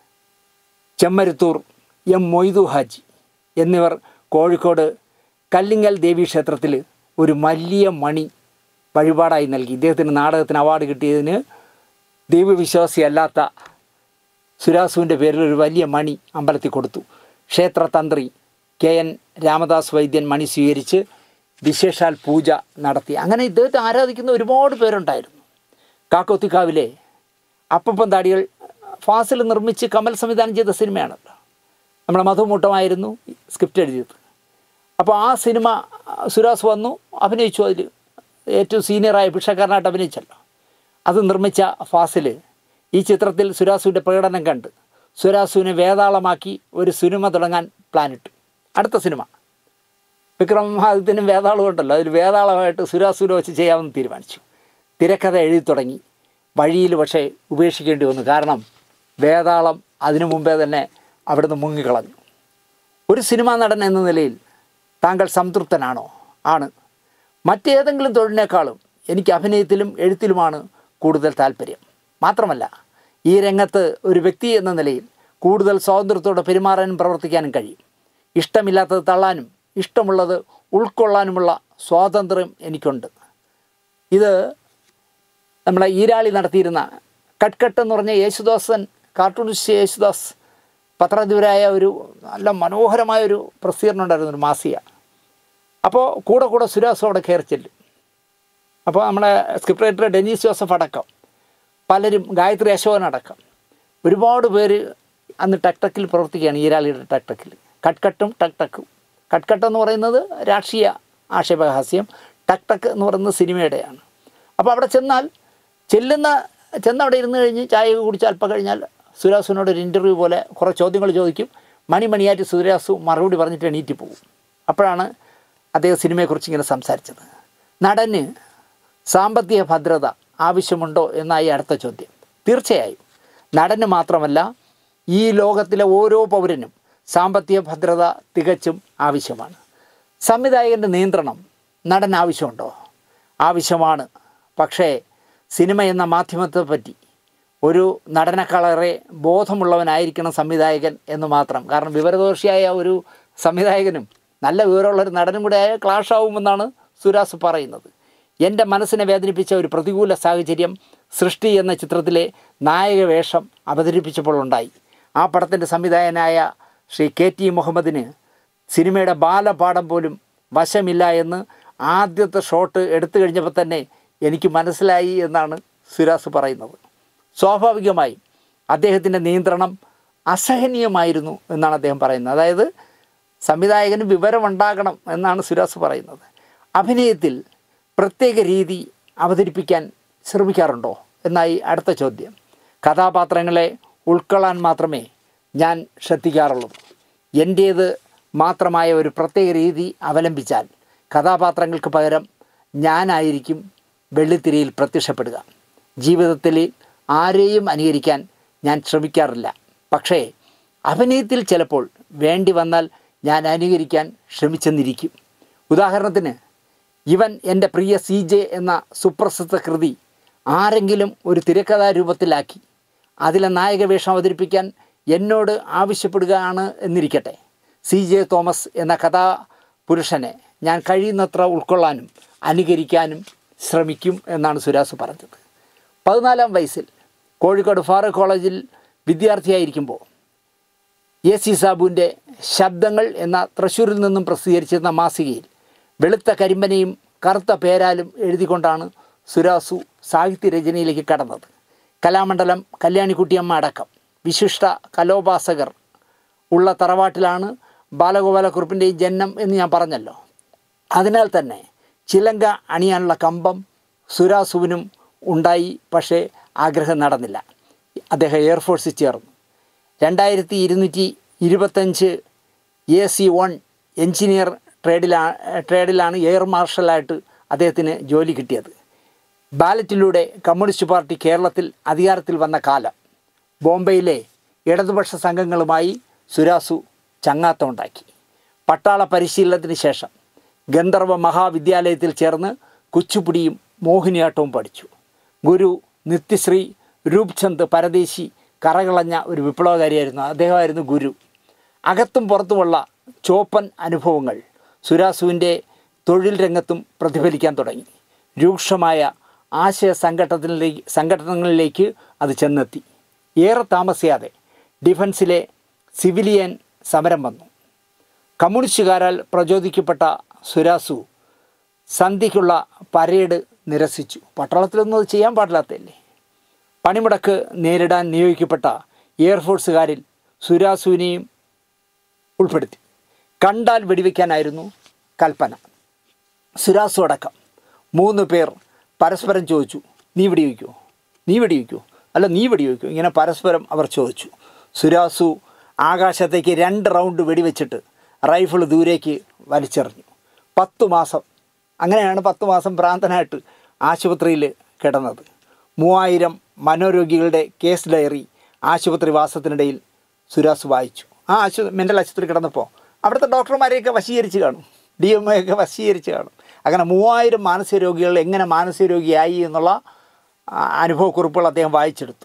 Chemmaruthur M Moidu Haji എന്നിവർ കോഴിക്കോട് കല്ലിങ്ങൽ ദേവി ക്ഷേത്രത്തിൽ ഒരു വലിയ മണി വഴിപാടായി നൽകി ഇദ്ദേഹത്തിന് നാടകത്തിന് അവാർഡ് കിട്ടിയതിന് ദൈവവിശ്വാസിയല്ലാത്ത സുരാസുവിൻ്റെ പേരിൽ ഒരു വലിയ മണി അമ്പലത്തിൽ കൊടുത്തു ക്ഷേത്രതന്ത്രി കെ എൻ രാമദാസ് വൈദ്യൻ മണി സ്വീകരിച്ച് വിശേഷാൽ പൂജ നടത്തി അങ്ങനെ ഇദ്ദേഹത്തെ ആരാധിക്കുന്ന ഒരുപാട് പേരുണ്ടായിരുന്നു കാക്കോത്തിക്കാവിലെ അപ്പപ്പം താടികൾ ഫാസിൽ നിർമ്മിച്ച് കമൽ സംവിധാനം ചെയ്ത സിനിമയാണല്ലോ നമ്മുടെ മധുമൂട്ടമായിരുന്നു സ്ക്രിപ്റ്റ് എഴുതിയത് അപ്പോൾ ആ സിനിമ സുരാസ് വന്നു അഭിനയിച്ചു അതിൽ ഏറ്റവും സീനിയറായ ഭിക്ഷക്കാരനായിട്ട് അഭിനയിച്ചല്ലോ അത് നിർമ്മിച്ച ഫാസിൽ ഈ ചിത്രത്തിൽ സുരാസുവിൻ്റെ പ്രകടനം കണ്ട് സുരാസുവിനെ വേതാളമാക്കി ഒരു സിനിമ തുടങ്ങാൻ പ്ലാനിട്ടു അടുത്ത സിനിമ വിക്രമാദിത്യനും വേതാളം ഉണ്ടല്ലോ അതിൽ വേതാളമായിട്ട് സുരാസുര വെച്ച് ചെയ്യാമെന്ന് തീരുമാനിച്ചു തിരക്കഥ എഴുതി തുടങ്ങി വഴിയിൽ പക്ഷേ ഉപേക്ഷിക്കേണ്ടി വന്നു കാരണം വേതാളം അതിനു മുമ്പേ തന്നെ അവിടുന്ന് മുങ്ങിക്കളഞ്ഞു ഒരു സിനിമാ നടൻ എന്ന നിലയിൽ താങ്കൾ സംതൃപ്തനാണോ ആണ് മറ്റേതെങ്കിലും തൊഴിലിനേക്കാളും എനിക്ക് അഭിനയത്തിലും എഴുത്തിലുമാണ് കൂടുതൽ താല്പര്യം മാത്രമല്ല ഈ രംഗത്ത് ഒരു വ്യക്തി എന്ന നിലയിൽ കൂടുതൽ സ്വാതന്ത്ര്യത്തോടെ പെരുമാറാനും പ്രവർത്തിക്കാനും കഴിയും ഇഷ്ടമില്ലാത്തത് തള്ളാനും ഇഷ്ടമുള്ളത് ഉൾക്കൊള്ളാനുമുള്ള സ്വാതന്ത്ര്യം എനിക്കുണ്ട് ഇത് നമ്മളെ ഈരാളി നടത്തിയിരുന്ന കട്ട്കട്ട് എന്ന് പറഞ്ഞ യേശുദാസൻ കാർട്ടൂണിസ്റ്റ് യേശുദാസ് പത്രാധിപരായ ഒരു നല്ല മനോഹരമായ ഒരു പ്രസിദ്ധീകരണം ഉണ്ടായിരുന്നു ഒരു മാസിക അപ്പോൾ കൂടെ കൂടെ സുരാസും അവിടെ കയറി ചെല്ലും അപ്പോൾ നമ്മുടെ സ്ക്രിപ്റ്റ് റൈറ്റർ ഡെനീസ് ജോസഫ് അടക്കം പലരും ഗായത്രി അശോകൻ അടക്കം ഒരുപാട് പേര് അന്ന് ടക്ടക്കിൽ പ്രവർത്തിക്കുകയാണ് ഈരാളിയുടെ ടക്ടക്കിൽ കട്ട്കട്ടും ടക്ടക്കും കട്ട്കട്ട് എന്ന് പറയുന്നത് രാഷ്ട്രീയ ആക്ഷേപഹാസ്യം ടക്ടക്ക് എന്ന് പറയുന്നത് സിനിമയുടെയാണ് അപ്പോൾ അവിടെ ചെന്നാൽ ചെല്ലുന്ന ചെന്ന് അവിടെ ഇരുന്ന് കഴിഞ്ഞ് ചായ കുടിച്ച് അല്പം കഴിഞ്ഞാൽ സുരാസുവിനോട് ഒരു ഇൻ്റർവ്യൂ പോലെ കുറേ ചോദ്യങ്ങൾ ചോദിക്കും മണിമണിയായിട്ട് സുരാസു മറുപടി പറഞ്ഞിട്ട് എണീറ്റ് പോകും അപ്പോഴാണ് അദ്ദേഹം സിനിമയെക്കുറിച്ച് ഇങ്ങനെ സംസാരിച്ചത് നടന് സാമ്പത്തിക ഭദ്രത ആവശ്യമുണ്ടോ എന്നായി അടുത്ത ചോദ്യം തീർച്ചയായും നടന് മാത്രമല്ല ഈ ലോകത്തിലെ ഓരോ പൗരനും സാമ്പത്തിക ഭദ്രത തികച്ചും ആവശ്യമാണ് സംവിധായകൻ്റെ നിയന്ത്രണം നടൻ ആവശ്യമുണ്ടോ ആവശ്യമാണ് പക്ഷേ സിനിമ എന്ന മാധ്യമത്തെ പറ്റി ഒരു നടനക്കളറെ ബോധമുള്ളവനായിരിക്കണം സംവിധായകൻ എന്ന് മാത്രം കാരണം വിവരദോഷിയായ ഒരു സംവിധായകനും നല്ല വിവരമുള്ള ഒരു നടനും കൂടെ ആയ ക്ലാഷ് ആവുമെന്നാണ് സുരാസ് പറയുന്നത് എൻ്റെ മനസ്സിനെ വേദനിപ്പിച്ച ഒരു പ്രതികൂല സാഹചര്യം സൃഷ്ടി എന്ന ചിത്രത്തിലെ നായക വേഷം അവതരിപ്പിച്ചപ്പോൾ ഉണ്ടായി ആ പടത്തിൻ്റെ സംവിധായകനായ ശ്രീ കെ ടി മുഹമ്മദിന് സിനിമയുടെ ബാലപാഠം പോലും വശമില്ല എന്ന് ആദ്യത്തെ ഷോട്ട് എടുത്തു കഴിഞ്ഞപ്പോൾ തന്നെ എനിക്ക് മനസ്സിലായി എന്നാണ് സുരാസ് പറയുന്നത് സ്വാഭാവികമായും അദ്ദേഹത്തിൻ്റെ നിയന്ത്രണം അസഹനീയമായിരുന്നു എന്നാണ് അദ്ദേഹം പറയുന്നത് അതായത് സംവിധായകന് വിവരമുണ്ടാകണം എന്നാണ് സുരാസ് പറയുന്നത് അഭിനയത്തിൽ പ്രത്യേക രീതി അവതരിപ്പിക്കാൻ ശ്രമിക്കാറുണ്ടോ എന്നായി അടുത്ത ചോദ്യം കഥാപാത്രങ്ങളെ ഉൾക്കൊള്ളാൻ മാത്രമേ ഞാൻ ശ്രദ്ധിക്കാറുള്ളൂ എൻ്റേത് മാത്രമായ ഒരു പ്രത്യേക രീതി അവലംബിച്ചാൽ കഥാപാത്രങ്ങൾക്ക് പകരം ഞാനായിരിക്കും വെള്ളിത്തിരയിൽ പ്രത്യക്ഷപ്പെടുക ജീവിതത്തിൽ ആരെയും അനുകരിക്കാൻ ഞാൻ ശ്രമിക്കാറില്ല പക്ഷേ അഭിനയത്തിൽ ചിലപ്പോൾ വേണ്ടി വന്നാൽ ഞാൻ അനുകരിക്കാൻ ശ്രമിച്ചെന്നിരിക്കും ഉദാഹരണത്തിന് ഇവൻ എൻ്റെ പ്രിയ സി ജെ എന്ന സുപ്രസിദ്ധ കൃതി ആരെങ്കിലും ഒരു തിരക്കഥാ രൂപത്തിലാക്കി അതിലെ നായക വേഷം അവതരിപ്പിക്കാൻ എന്നോട് ആവശ്യപ്പെടുകയാണ് എന്നിരിക്കട്ടെ സി ജെ തോമസ് എന്ന കഥാപുരുഷനെ ഞാൻ കഴിയുന്നത്ര ഉൾക്കൊള്ളാനും അനുകരിക്കാനും ശ്രമിക്കും എന്നാണ് സുരാസ് പറഞ്ഞത് പതിനാലാം വയസ്സിൽ കോഴിക്കോട് ഫാറൂഖ് കോളേജിൽ വിദ്യാർത്ഥിയായിരിക്കുമ്പോൾ എ സി സാബുവിൻ്റെ ശബ്ദങ്ങൾ എന്ന തൃശ്ശൂരിൽ നിന്നും പ്രസിദ്ധീകരിച്ചിരുന്ന മാസികയിൽ വെളുത്ത കരിമ്പനയും കറുത്ത പേരാലും എഴുതിക്കൊണ്ടാണ് സുരാസു സാഹിത്യരചനയിലേക്ക് കടന്നത് കലാമണ്ഡലം കല്യാണിക്കുട്ടിയമ്മ അടക്കം വിശിഷ്ട കലോപാസകർ ഉള്ള തറവാട്ടിലാണ് ബാലഗോപാലക്കുറുപ്പിൻ്റെ ജന്മം എന്ന് ഞാൻ പറഞ്ഞല്ലോ അതിനാൽ തന്നെ ചിലങ്ക അണിയാനുള്ള കമ്പം സുരാസുവിനും ഉണ്ടായി പക്ഷേ ആഗ്രഹം നടന്നില്ല അദ്ദേഹം എയർഫോഴ്സിൽ ചേർന്നു രണ്ടായിരത്തി ഇരുന്നൂറ്റി ഇരുപത്തഞ്ച് എ സി വൺ എഞ്ചിനീയർ ട്രേഡിലാ ട്രേഡിലാണ് എയർ മാർഷലായിട്ട് അദ്ദേഹത്തിന് ജോലി കിട്ടിയത് ബാലറ്റിലൂടെ കമ്മ്യൂണിസ്റ്റ് പാർട്ടി കേരളത്തിൽ അധികാരത്തിൽ വന്ന കാലം ബോംബെയിലെ ഇടതുപക്ഷ സംഘങ്ങളുമായി സുരാസു ചങ്ങാത്തമുണ്ടാക്കി പട്ടാള പരിശീലനത്തിന് ശേഷം ഗന്ധർവ മഹാവിദ്യാലയത്തിൽ ചേർന്ന് കുച്ചുപിടിയും മോഹിനിയാട്ടവും പഠിച്ചു ഗുരു നിത്യശ്രീ രൂപ്ചന്ദ് പരദേശി കറകളഞ്ഞ ഒരു വിപ്ലവകാരിയായിരുന്നു അദ്ദേഹമായിരുന്നു ഗുരു അകത്തും പുറത്തുമുള്ള ചോപ്പൻ അനുഭവങ്ങൾ സുരാസുവിൻ്റെ തൊഴിൽ രംഗത്തും പ്രതിഫലിക്കാൻ തുടങ്ങി രൂക്ഷമായ ആശയ സംഘട്ടനത്തിലേക്ക് സംഘടനകളിലേക്ക് അത് ചെന്നെത്തി ഏറെ താമസിയാതെ ഡിഫൻസിലെ സിവിലിയൻ സമരം വന്നു കമ്മ്യൂണിസ്റ്റുകാരാൽ പ്രചോദിക്കപ്പെട്ട സുരാസു സന്ധ്യയ്ക്കുള്ള പരേഡ് നിരസിച്ചു പട്ടാളത്തിലൊന്നും അത് ചെയ്യാൻ പാടില്ലാത്തതല്ലേ പണിമുടക്ക് നേരിടാൻ നിയോഗിക്കപ്പെട്ട എയർഫോഴ്സുകാരിൽ സുരാസുവിനെയും ഉൾപ്പെടുത്തി കണ്ടാൽ വെടിവെക്കാനായിരുന്നു കൽപ്പന സുരാസു അടക്കം മൂന്ന് പേർ പരസ്പരം ചോദിച്ചു നീ വെടിവെക്കുമോ നീ വെടിവെക്കുമോ അല്ല നീ വെടിവെക്കുമോ ഇങ്ങനെ പരസ്പരം അവർ ചോദിച്ചു സുരാസു ആകാശത്തേക്ക് രണ്ട് റൗണ്ട് വെടിവെച്ചിട്ട് റൈഫിൾ ദൂരേക്ക് വലിച്ചെറിഞ്ഞു പത്തു മാസം അങ്ങനെയാണ് പത്ത് മാസം ഭ്രാന്തനായിട്ട് ആശുപത്രിയിൽ കിടന്നത് മൂവായിരം മനോരോഗികളുടെ കേസ് ഡയറി ആശുപത്രി വാസത്തിനിടയിൽ സുരാസ് വായിച്ചു ആ ആശു മെൻ്റൽ ആശുപത്രി കിടന്നപ്പോൾ അവിടുത്തെ ഡോക്ടർമാരെയൊക്കെ വശീകരിച്ച് കാണും ഡി എം ഒക്കെ വശീകരിച്ച് കാണും അങ്ങനെ മൂവായിരം മാനസിക രോഗികൾ എങ്ങനെ മാനസിക രോഗിയായി എന്നുള്ള ആ, അനുഭവക്കുറിപ്പുകൾ അദ്ദേഹം വായിച്ചെടുത്തു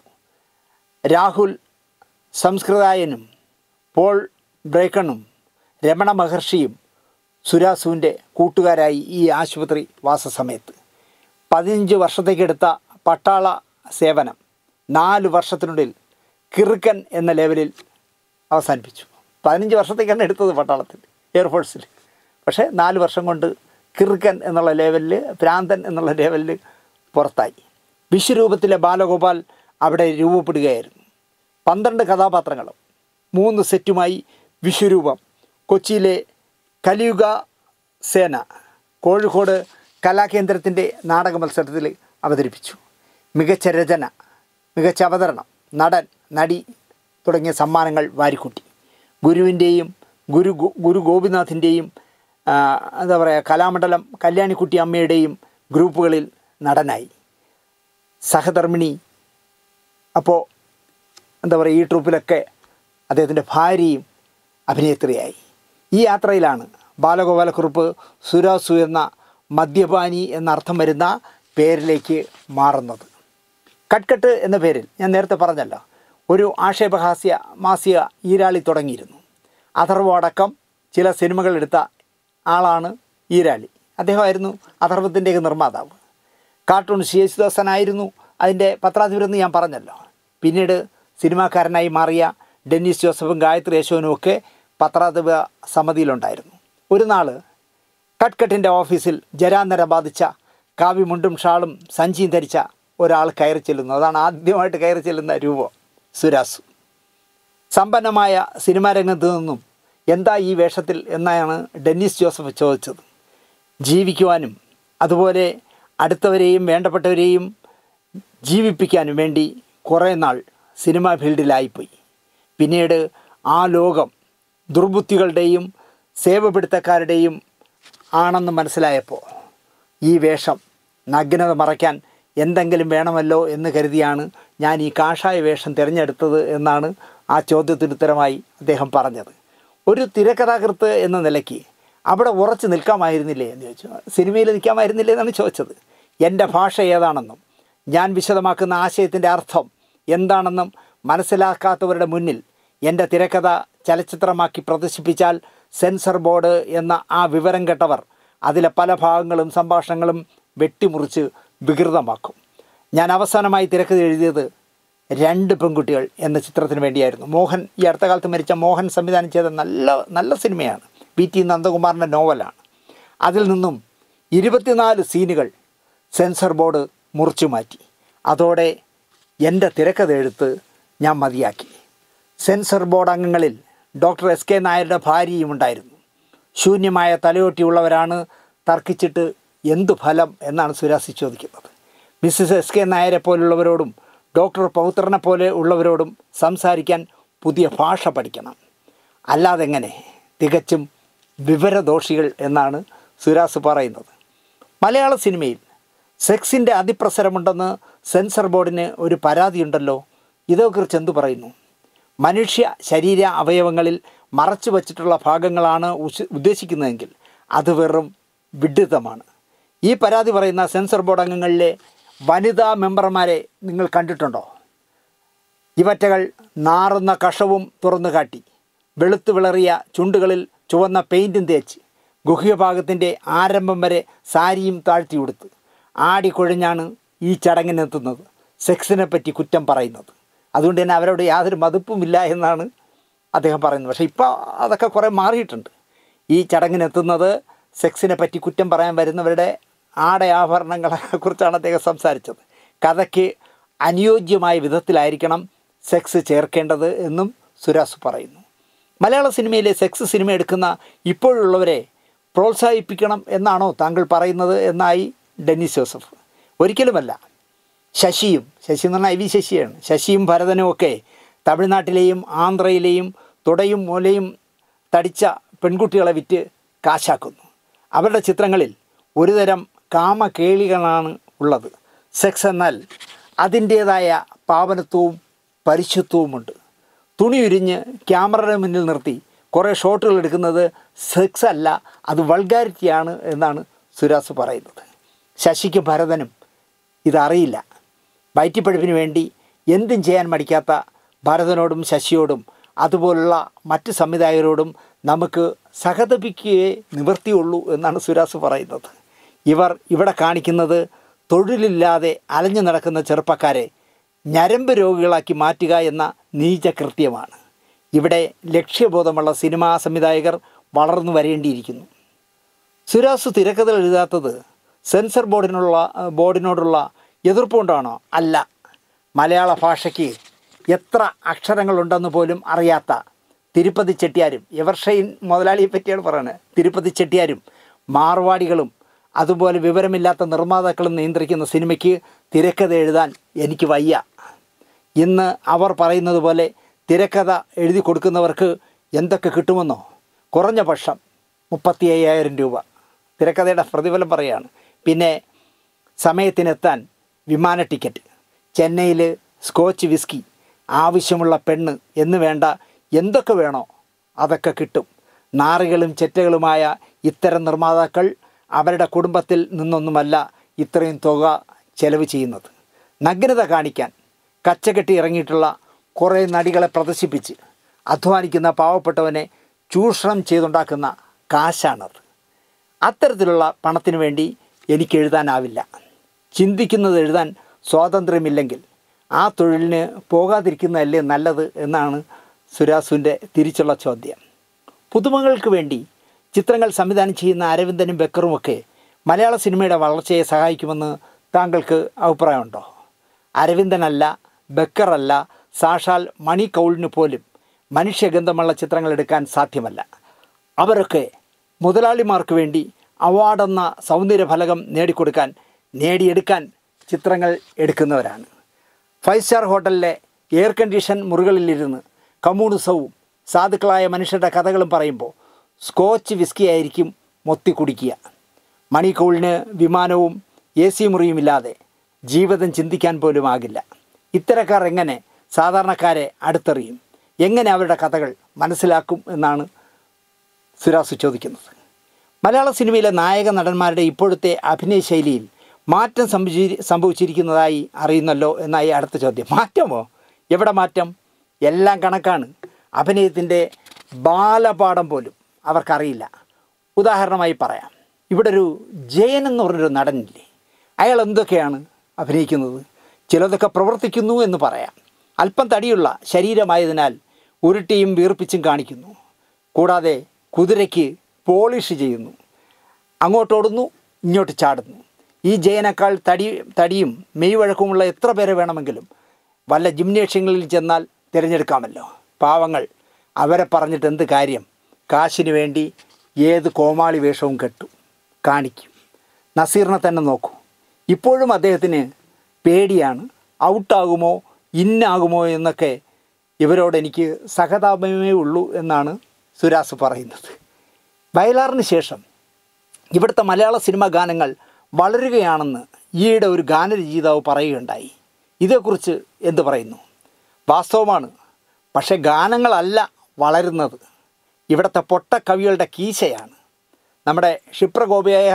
രാഹുൽ സംസ്കൃതായനും പോൾ ബ്രേക്കണും രമണ മഹർഷിയും സുരാസുവിൻ്റെ കൂട്ടുകാരായി ഈ ആശുപത്രി വാസസമയത്ത് പതിനഞ്ച് വർഷത്തേക്കെടുത്ത പട്ടാള സേവനം നാല് വർഷത്തിനുള്ളിൽ കിറുക്കൻ എന്ന ലെവലിൽ അവസാനിപ്പിച്ചു പതിനഞ്ച് വർഷത്തേക്കാണ് എടുത്തത് പട്ടാളത്തിൽ എയർഫോഴ്സിൽ പക്ഷേ നാല് വർഷം കൊണ്ട് കിറുക്കൻ എന്നുള്ള ലെവലിൽ ഭ്രാന്തൻ എന്നുള്ള ലെവലിൽ പുറത്തായി വിശ്വരൂപത്തിലെ ബാലഗോപാൽ അവിടെ രൂപപ്പെടുകയായിരുന്നു പന്ത്രണ്ട് കഥാപാത്രങ്ങളും മൂന്ന് സെറ്റുമായി വിശ്വരൂപം കൊച്ചിയിലെ കലിയുഗ സേന കോഴിക്കോട് കലാകേന്ദ്രത്തിൻ്റെ നാടക മത്സരത്തിൽ അവതരിപ്പിച്ചു മികച്ച രചന മികച്ച അവതരണം നടൻ നടി തുടങ്ങിയ സമ്മാനങ്ങൾ വാരിക്കൂട്ടി ഗുരുവിൻ്റെയും ഗുരു ഗോ- ഗുരു ഗോപിനാഥിൻ്റെയും ആ, എന്താ പറയുക കലാമണ്ഡലം കല്യാണിക്കുട്ടി അമ്മയുടെയും ഗ്രൂപ്പുകളിൽ നടനായി സഹധർമ്മിണി അപ്പോൾ എന്താ പറയുക ഈ ട്രൂപ്പിലൊക്കെ അദ്ദേഹത്തിൻ്റെ ഭാര്യയും അഭിനേത്രിയായി ഈ യാത്രയിലാണ് ബാലഗോപാലക്കുറുപ്പ് സുരാസു എന്ന മദ്യപാനി എന്നർത്ഥം വരുന്ന പേരിലേക്ക് മാറുന്നത് കട്ട്കട്ട് എന്ന പേരിൽ ഞാൻ നേരത്തെ പറഞ്ഞല്ലോ ഒരു ആക്ഷേപഹാസ്യ മാസിക ഈരാളി തുടങ്ങിയിരുന്നു അഥർവ അടക്കം ചില സിനിമകൾ എടുത്ത ആളാണ് ഈരാളി അദ്ദേഹമായിരുന്നു അഥർവത്തിൻ്റെയൊക്കെ നിർമ്മാതാവ് കാർട്ടൂൺ യേശുദാസനായിരുന്നു അതിൻ്റെ പത്രാധിപരെന്ന് ഞാൻ പറഞ്ഞല്ലോ പിന്നീട് സിനിമാക്കാരനായി മാറിയ ഡെന്നിസ് ജോസഫും ഗായത്രി യശോനും ഒക്കെ പത്രാധിപ സമിതിയിലുണ്ടായിരുന്നു ഒരു നാൾ കട്ട്കട്ടിൻ്റെ ഓഫീസിൽ ജരാന്തര ബാധിച്ച കാവ്യമുണ്ടും ഷാളും സഞ്ചിയും ധരിച്ച ഒരാൾ കയറി ചെല്ലുന്നു അതാണ് ആദ്യമായിട്ട് കയറി ചെല്ലുന്ന രൂപം സുരാസു സമ്പന്നമായ സിനിമാ രംഗത്ത് നിന്നും എന്താ ഈ വേഷത്തിൽ എന്നാണ് ഡെന്നിസ് ജോസഫ് ചോദിച്ചത് ജീവിക്കുവാനും അതുപോലെ അടുത്തവരെയും വേണ്ടപ്പെട്ടവരെയും ജീവിപ്പിക്കാനും വേണ്ടി കുറേ നാൾ സിനിമാ ഫീൽഡിലായിപ്പോയി പിന്നീട് ആ ലോകം ദുർബുദ്ധികളുടെയും സേവപിടുത്തക്കാരുടെയും ആണെന്ന് മനസ്സിലായപ്പോൾ ഈ വേഷം നഗ്നത മറയ്ക്കാൻ എന്തെങ്കിലും വേണമല്ലോ എന്ന് കരുതിയാണ് ഞാൻ ഈ കാഷായ വേഷം തിരഞ്ഞെടുത്തത് എന്നാണ് ആ ചോദ്യത്തിന് ഉത്തരമായി അദ്ദേഹം പറഞ്ഞത് ഒരു തിരക്കഥാകൃത്ത് എന്ന നിലയ്ക്ക് അവിടെ ഉറച്ചു നിൽക്കാമായിരുന്നില്ലേ എന്ന് ചോദിച്ചു സിനിമയിൽ നിൽക്കാമായിരുന്നില്ലേ എന്നാണ് ചോദിച്ചത് എൻ്റെ ഭാഷ ഏതാണെന്നും ഞാൻ വിശദമാക്കുന്ന ആശയത്തിൻ്റെ അർത്ഥം എന്താണെന്നും മനസ്സിലാക്കാത്തവരുടെ മുന്നിൽ എൻ്റെ തിരക്കഥ ചലച്ചിത്രമാക്കി പ്രദർശിപ്പിച്ചാൽ സെൻസർ ബോർഡ് എന്ന ആ വിവരം കെട്ടവർ അതിലെ പല ഭാഗങ്ങളും സംഭാഷണങ്ങളും വെട്ടിമുറിച്ച് വികൃതമാക്കും ഞാൻ അവസാനമായി തിരക്കഥ എഴുതിയത് രണ്ട് പെൺകുട്ടികൾ എന്ന ചിത്രത്തിന് വേണ്ടിയായിരുന്നു മോഹൻ ഈ അടുത്ത കാലത്ത് മരിച്ച മോഹൻ സംവിധാനം ചെയ്ത നല്ല നല്ല സിനിമയാണ് പി ടി നന്ദകുമാറിൻ്റെ നോവലാണ് അതിൽ നിന്നും ഇരുപത്തിനാല് സീനുകൾ സെൻസർ ബോർഡ് മുറിച്ചു മാറ്റി അതോടെ എൻ്റെ തിരക്കഥ എടുത്ത് ഞാൻ മതിയാക്കി സെൻസർ ബോർഡ് അംഗങ്ങളിൽ ഡോക്ടർ എസ് കെ നായരുടെ ഭാര്യയും ഉണ്ടായിരുന്നു ശൂന്യമായ തലയൊട്ടിയുള്ളവരാണ് തർക്കിച്ചിട്ട് എന്തു ഫലം എന്നാണ് സുരാസി ചോദിക്കുന്നത് മിസ്സിസ് എസ് കെ നായരെ പോലുള്ളവരോടും ഡോക്ടർ പൗത്രനെ പോലെ ഉള്ളവരോടും സംസാരിക്കാൻ പുതിയ ഭാഷ പഠിക്കണം അല്ലാതെങ്ങനെ തികച്ചും വിവരദോഷികൾ എന്നാണ് സുരാസ് പറയുന്നത് മലയാള സിനിമയിൽ സെക്സിൻ്റെ അതിപ്രസരമുണ്ടെന്ന് സെൻസർ ബോർഡിന് ഒരു പരാതിയുണ്ടല്ലോ ഇതേക്കുറിച്ച് എന്തു പറയുന്നു മനുഷ്യ ശരീര അവയവങ്ങളിൽ മറച്ചു വച്ചിട്ടുള്ള ഭാഗങ്ങളാണ് ഉശ്- ഉദ്ദേശിക്കുന്നതെങ്കിൽ അത് വെറും വിഡ്ഢിത്തമാണ് ഈ പരാതി പറയുന്ന സെൻസർ ബോർഡ് അംഗങ്ങളിലെ വനിതാ മെമ്പർമാരെ നിങ്ങൾ കണ്ടിട്ടുണ്ടോ ഇവറ്റകൾ നാറുന്ന കഷവും തുറന്നു കാട്ടി വെളുത്തു വിളറിയ ചുണ്ടുകളിൽ ചുവന്ന പെയിൻറ്റും തേച്ച് ഗുഹ്യഭാഗത്തിൻ്റെ ആരംഭം വരെ സാരിയും താഴ്ത്തി ഉടുത്ത് ആടിക്കൊഴിഞ്ഞാണ് ഈ ചടങ്ങിനെത്തുന്നത് സെക്സിനെ പറ്റി കുറ്റം പറയുന്നത് അതുകൊണ്ട് തന്നെ അവരോട് യാതൊരു മതിപ്പുമില്ല എന്നാണ് അദ്ദേഹം പറയുന്നത് പക്ഷേ ഇപ്പോൾ അതൊക്കെ കുറേ മാറിയിട്ടുണ്ട് ഈ ചടങ്ങിനെത്തുന്നത് സെക്സിനെ പറ്റി കുറ്റം പറയാൻ വരുന്നവരുടെ ആടയാഭരണങ്ങളെ കുറിച്ചാണ് അദ്ദേഹം സംസാരിച്ചത് കഥയ്ക്ക് അനുയോജ്യമായ വിധത്തിലായിരിക്കണം സെക്സ് ചേർക്കേണ്ടത് എന്നും സുരാസ് പറയുന്നു മലയാള സിനിമയിലെ സെക്സ് സിനിമ എടുക്കുന്ന ഇപ്പോഴുള്ളവരെ പ്രോത്സാഹിപ്പിക്കണം എന്നാണോ താങ്കൾ പറയുന്നത് എന്നായി ഡെന്നിസ് ജോസഫ് ഒരിക്കലുമല്ല ശശിയും ശശി എന്ന് പറഞ്ഞാൽ ഐ വി ശശിയാണ് ശശിയും ഭരതനും ഒക്കെ തമിഴ്നാട്ടിലെയും ആന്ധ്രയിലെയും തുടയും മൂലയും തടിച്ച പെൺകുട്ടികളെ വിറ്റ് കാശാക്കുന്നു അവരുടെ ചിത്രങ്ങളിൽ ഒരുതരം കാമകേളികളാണ് ഉള്ളത് സെക്സ് എന്നാൽ അതിൻ്റേതായ പാവനത്വവും പരിശുദ്ധവുമുണ്ട് തുണി ഉരിഞ്ഞ് ക്യാമറയുടെ മുന്നിൽ നിർത്തി കുറേ ഷോട്ടുകൾ എടുക്കുന്നത് സെക്സ് അല്ല അത് വൾഗാരിറ്റിയാണ് എന്നാണ് സുരാസ് പറയുന്നത് ശശിക്കും ഭരതനും ഇതറിയില്ല വയറ്റിപ്പഴുപ്പിന് വേണ്ടി എന്തും ചെയ്യാൻ മടിക്കാത്ത ഭരതനോടും ശശിയോടും അതുപോലുള്ള മറ്റ് സംവിധായകരോടും നമുക്ക് സഹതപിക്കുകയേ നിവൃത്തിയുള്ളൂ എന്നാണ് സുരാസ് പറയുന്നത് ഇവർ ഇവിടെ കാണിക്കുന്നത് തൊഴിലില്ലാതെ അലഞ്ഞു നടക്കുന്ന ചെറുപ്പക്കാരെ ഞരമ്പ് രോഗികളാക്കി മാറ്റുക എന്ന നീചകൃത്യമാണ് ഇവിടെ ലക്ഷ്യബോധമുള്ള സിനിമാ സംവിധായകർ വളർന്നു വരേണ്ടിയിരിക്കുന്നു സുരാസ് തിരക്കഥ എഴുതാത്തത് സെൻസർ ബോർഡിനുള്ള ബോർഡിനോടുള്ള എതിർപ്പുകൊണ്ടാണോ അല്ല മലയാള ഭാഷയ്ക്ക് എത്ര അക്ഷരങ്ങളുണ്ടെന്ന് പോലും അറിയാത്ത തിരുപ്പതി ചെട്ടിയാരും എവർഷൈൻ മുതലാളിയെ പറ്റിയാണ് പറയുന്നത് തിരുപ്പതി ചെട്ടിയാരും മാർവാടികളും അതുപോലെ വിവരമില്ലാത്ത നിർമ്മാതാക്കളും നിയന്ത്രിക്കുന്ന സിനിമയ്ക്ക് തിരക്കഥ എഴുതാൻ എനിക്ക് വയ്യ ഇന്ന് അവർ പറയുന്നത് പോലെ തിരക്കഥ എഴുതി കൊടുക്കുന്നവർക്ക് എന്തൊക്കെ കിട്ടുമെന്നോ കുറഞ്ഞ പക്ഷം മുപ്പത്തി അയ്യായിരം രൂപ തിരക്കഥയുടെ പ്രതിഫലം പറയുകയാണ് പിന്നെ സമയത്തിനെത്താൻ വിമാന ടിക്കറ്റ് ചെന്നൈയിൽ സ്കോച്ച് വിസ്കി ആവശ്യമുള്ള പെണ്ണ് എന്ന് വേണ്ട എന്തൊക്കെ വേണോ അതൊക്കെ കിട്ടും നാറികളും ചെറ്റകളുമായ ഇത്തരം നിർമ്മാതാക്കൾ അവരുടെ കുടുംബത്തിൽ നിന്നൊന്നുമല്ല ഇത്രയും തുക ചെലവ് ചെയ്യുന്നത് നഗ്നത കാണിക്കാൻ കച്ചകെട്ടി ഇറങ്ങിയിട്ടുള്ള കുറേ നടികളെ പ്രദർശിപ്പിച്ച് അധ്വാനിക്കുന്ന പാവപ്പെട്ടവനെ ചൂഷണം ചെയ്തുണ്ടാക്കുന്ന കാശാണത് അത്തരത്തിലുള്ള പണത്തിന് വേണ്ടി എനിക്ക് എഴുതാനാവില്ല ചിന്തിക്കുന്നത് എഴുതാൻ സ്വാതന്ത്ര്യമില്ലെങ്കിൽ ആ തൊഴിലിന് പോകാതിരിക്കുന്നതല്ലേ നല്ലത് എന്നാണ് സുരാസുവിൻ്റെ തിരിച്ചുള്ള ചോദ്യം പുതുമകൾക്ക് വേണ്ടി ചിത്രങ്ങൾ സംവിധാനം ചെയ്യുന്ന അരവിന്ദനും ബക്കറുമൊക്കെ മലയാള സിനിമയുടെ വളർച്ചയെ സഹായിക്കുമെന്ന് താങ്കൾക്ക് അഭിപ്രായമുണ്ടോ അരവിന്ദനല്ല ബക്കറല്ല സാക്ഷാൽ മണി കൗളിന് പോലും മനുഷ്യഗന്ധമുള്ള ചിത്രങ്ങൾ എടുക്കാൻ സാധ്യമല്ല അവരൊക്കെ മുതലാളിമാർക്ക് വേണ്ടി അവാർഡെന്ന സൗന്ദര്യഫലകം നേടിക്കൊടുക്കാൻ നേടിയെടുക്കാൻ ചിത്രങ്ങൾ എടുക്കുന്നവരാണ് ഫൈവ് സ്റ്റാർ ഹോട്ടലിലെ എയർ കണ്ടീഷൻ മുറികളിലിരുന്ന് കമ്മ്യൂണിസവും സാധുക്കളായ മനുഷ്യരുടെ കഥകളും പറയുമ്പോൾ സ്കോച്ച് വിസ്കി ആയിരിക്കും മൊത്തി കുടിക്കുക മണിക്കൂളിന് വിമാനവും എ സി മുറിയുമില്ലാതെ ജീവിതം ചിന്തിക്കാൻ പോലും ആകില്ല ഇത്തരക്കാർ എങ്ങനെ സാധാരണക്കാരെ അടുത്തറിയും എങ്ങനെ അവരുടെ കഥകൾ മനസ്സിലാക്കും എന്നാണ് സുരാസു ചോദിക്കുന്നത് മലയാള സിനിമയിലെ നായക നടന്മാരുടെ ഇപ്പോഴത്തെ അഭിനയ ശൈലിയിൽ മാറ്റം സംഭവിച്ചി സംഭവിച്ചിരിക്കുന്നതായി അറിയുന്നല്ലോ എന്നായി അടുത്ത ചോദ്യം മാറ്റമോ എവിടെ മാറ്റം എല്ലാം കണക്കാണ് അഭിനയത്തിൻ്റെ ബാലപാഠം പോലും അവർക്കറിയില്ല ഉദാഹരണമായി പറയാം ഇവിടെ ഒരു ജയൻ എന്ന് പറഞ്ഞൊരു നടനില്ലേ അയാൾ എന്തൊക്കെയാണ് അഭിനയിക്കുന്നത് ചിലതൊക്കെ പ്രവർത്തിക്കുന്നു എന്ന് പറയാം അല്പം തടിയുള്ള ശരീരമായതിനാൽ ഉരുട്ടിയും വീർപ്പിച്ചും കാണിക്കുന്നു കൂടാതെ കുതിരയ്ക്ക് പോളിഷ് ചെയ്യുന്നു അങ്ങോട്ടോടുന്നു ഇങ്ങോട്ട് ചാടുന്നു ഈ ജയനേക്കാൾ തടി തടിയും മെയ് വഴക്കമുള്ള എത്ര പേരെ വേണമെങ്കിലും വല്ല ജിംനേഷ്യങ്ങളിൽ ചെന്നാൽ തിരഞ്ഞെടുക്കാമല്ലോ പാവങ്ങൾ അവരെ പറഞ്ഞിട്ട് എന്ത് കാര്യം കാശിന് വേണ്ടി ഏത് കോമാളി വേഷവും കെട്ടും കാണിക്കും നസീറിനെ തന്നെ നോക്കൂ ഇപ്പോഴും അദ്ദേഹത്തിന് പേടിയാണ് ഔട്ടാകുമോ ഇന്നാകുമോ എന്നൊക്കെ ഇവരോട് എനിക്ക് സഹതാപമേ ഉള്ളൂ എന്നാണ് സുരാസ് പറയുന്നത് വയലാറിന് ശേഷം ഇവിടുത്തെ മലയാള സിനിമ ഗാനങ്ങൾ വളരുകയാണെന്ന് ഈയിടെ ഒരു ഗാനരചയിതാവ് പറയുകയുണ്ടായി ഇതേക്കുറിച്ച് എന്ത് പറയുന്നു വാസ്തവമാണ് പക്ഷേ ഗാനങ്ങളല്ല വളരുന്നത് ഇവിടുത്തെ പൊട്ട കവികളുടെ കീശയാണ് നമ്മുടെ ക്ഷിപ്രകോപിയായ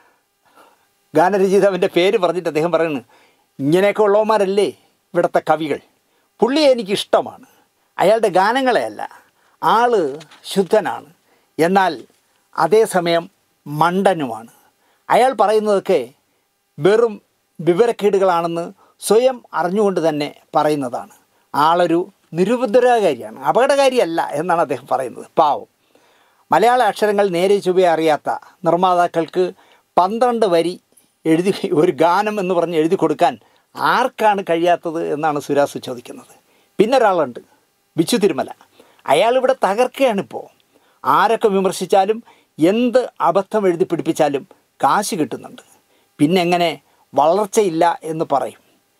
ഗാനരചയിതാവിൻ്റെ പേര് പറഞ്ഞിട്ട് അദ്ദേഹം പറയുന്നു ഇങ്ങനെയൊക്കെ ഉള്ളവന്മാരല്ലേ ഇവിടുത്തെ കവികൾ പുള്ളിയെ എനിക്ക് ഇഷ്ടമാണ് അയാളുടെ ഗാനങ്ങളെയല്ല ആള് ശുദ്ധനാണ് എന്നാൽ അതേസമയം മണ്ടനുമാണ് അയാൾ പറയുന്നതൊക്കെ വെറും വിവരക്കേടുകളാണെന്ന് സ്വയം അറിഞ്ഞുകൊണ്ട് തന്നെ പറയുന്നതാണ് ആളൊരു നിരുപദ്രവകാരിയാണ് അപകടകാരിയല്ല എന്നാണ് അദ്ദേഹം പറയുന്നത് പാവം മലയാള അക്ഷരങ്ങൾ നേരെ ചൊവ്വയെ അറിയാത്ത നിർമ്മാതാക്കൾക്ക് പന്ത്രണ്ട് വരി എഴുതി ഒരു ഗാനം എന്ന് പറഞ്ഞ് എഴുതി കൊടുക്കാൻ ആർക്കാണ് കഴിയാത്തത് എന്നാണ് സുരാസ് ചോദിക്കുന്നത് പിന്നെ ഒരാളുണ്ട് ബിച്ചു തിരുമല അയാളിവിടെ തകർക്കുകയാണിപ്പോൾ ആരൊക്കെ വിമർശിച്ചാലും എന്ത് അബദ്ധം എഴുതി പിടിപ്പിച്ചാലും കാശ് കിട്ടുന്നുണ്ട് പിന്നെ എങ്ങനെ വളർച്ചയില്ല എന്ന് പറയും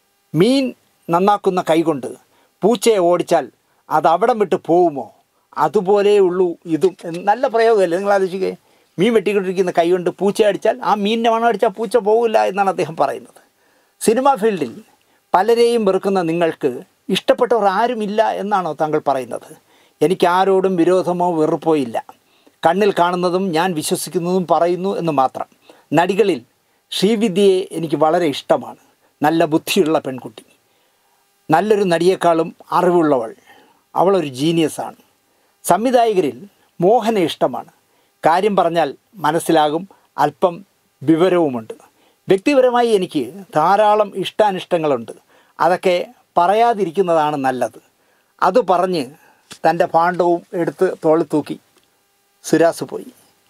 മീൻ നന്നാക്കുന്ന കൈകൊണ്ട് പൂച്ചയെ ഓടിച്ചാൽ അത് അവിടം വിട്ട് പോവുമോ അതുപോലെ ഉള്ളൂ ഇതും എന്ന് നല്ല പ്രയോഗമല്ലേ നിങ്ങൾ ആലോചിക്കുക മീൻ വെട്ടിക്കൊണ്ടിരിക്കുന്ന കൈ കൊണ്ട് പൂച്ച അടിച്ചാൽ ആ മീനിനെ മണം അടിച്ചാൽ പൂച്ച പോകില്ല എന്നാണ് അദ്ദേഹം പറയുന്നത് സിനിമാ ഫീൽഡിൽ പലരെയും വെറുക്കുന്ന നിങ്ങൾക്ക് ഇഷ്ടപ്പെട്ടവർ ആരുമില്ല എന്നാണോ താങ്കൾ പറയുന്നത് എനിക്ക് ആരോടും വിരോധമോ വെറുപ്പോ ഇല്ല കണ്ണിൽ കാണുന്നതും ഞാൻ വിശ്വസിക്കുന്നതും പറയുന്നു എന്ന് മാത്രം നടികളിൽ ശ്രീവിദ്യയെ എനിക്ക് വളരെ ഇഷ്ടമാണ് നല്ല ബുദ്ധിയുള്ള പെൺകുട്ടി നല്ലൊരു നടിയേക്കാളും അറിവുള്ളവൾ അവളൊരു ജീനിയസാണ് സംവിധായകരിൽ മോഹനെ ഇഷ്ടമാണ് കാര്യം പറഞ്ഞാൽ മനസ്സിലാകും അല്പം വിവരവുമുണ്ട് വ്യക്തിപരമായി എനിക്ക് ധാരാളം ഇഷ്ടാനിഷ്ടങ്ങളുണ്ട് അതൊക്കെ പറയാതിരിക്കുന്നതാണ് നല്ലത് അത് പറഞ്ഞ് തൻ്റെ ഭാണ്ഡവും എടുത്ത് തോളിൽ തൂക്കി സുരാസ് പോയി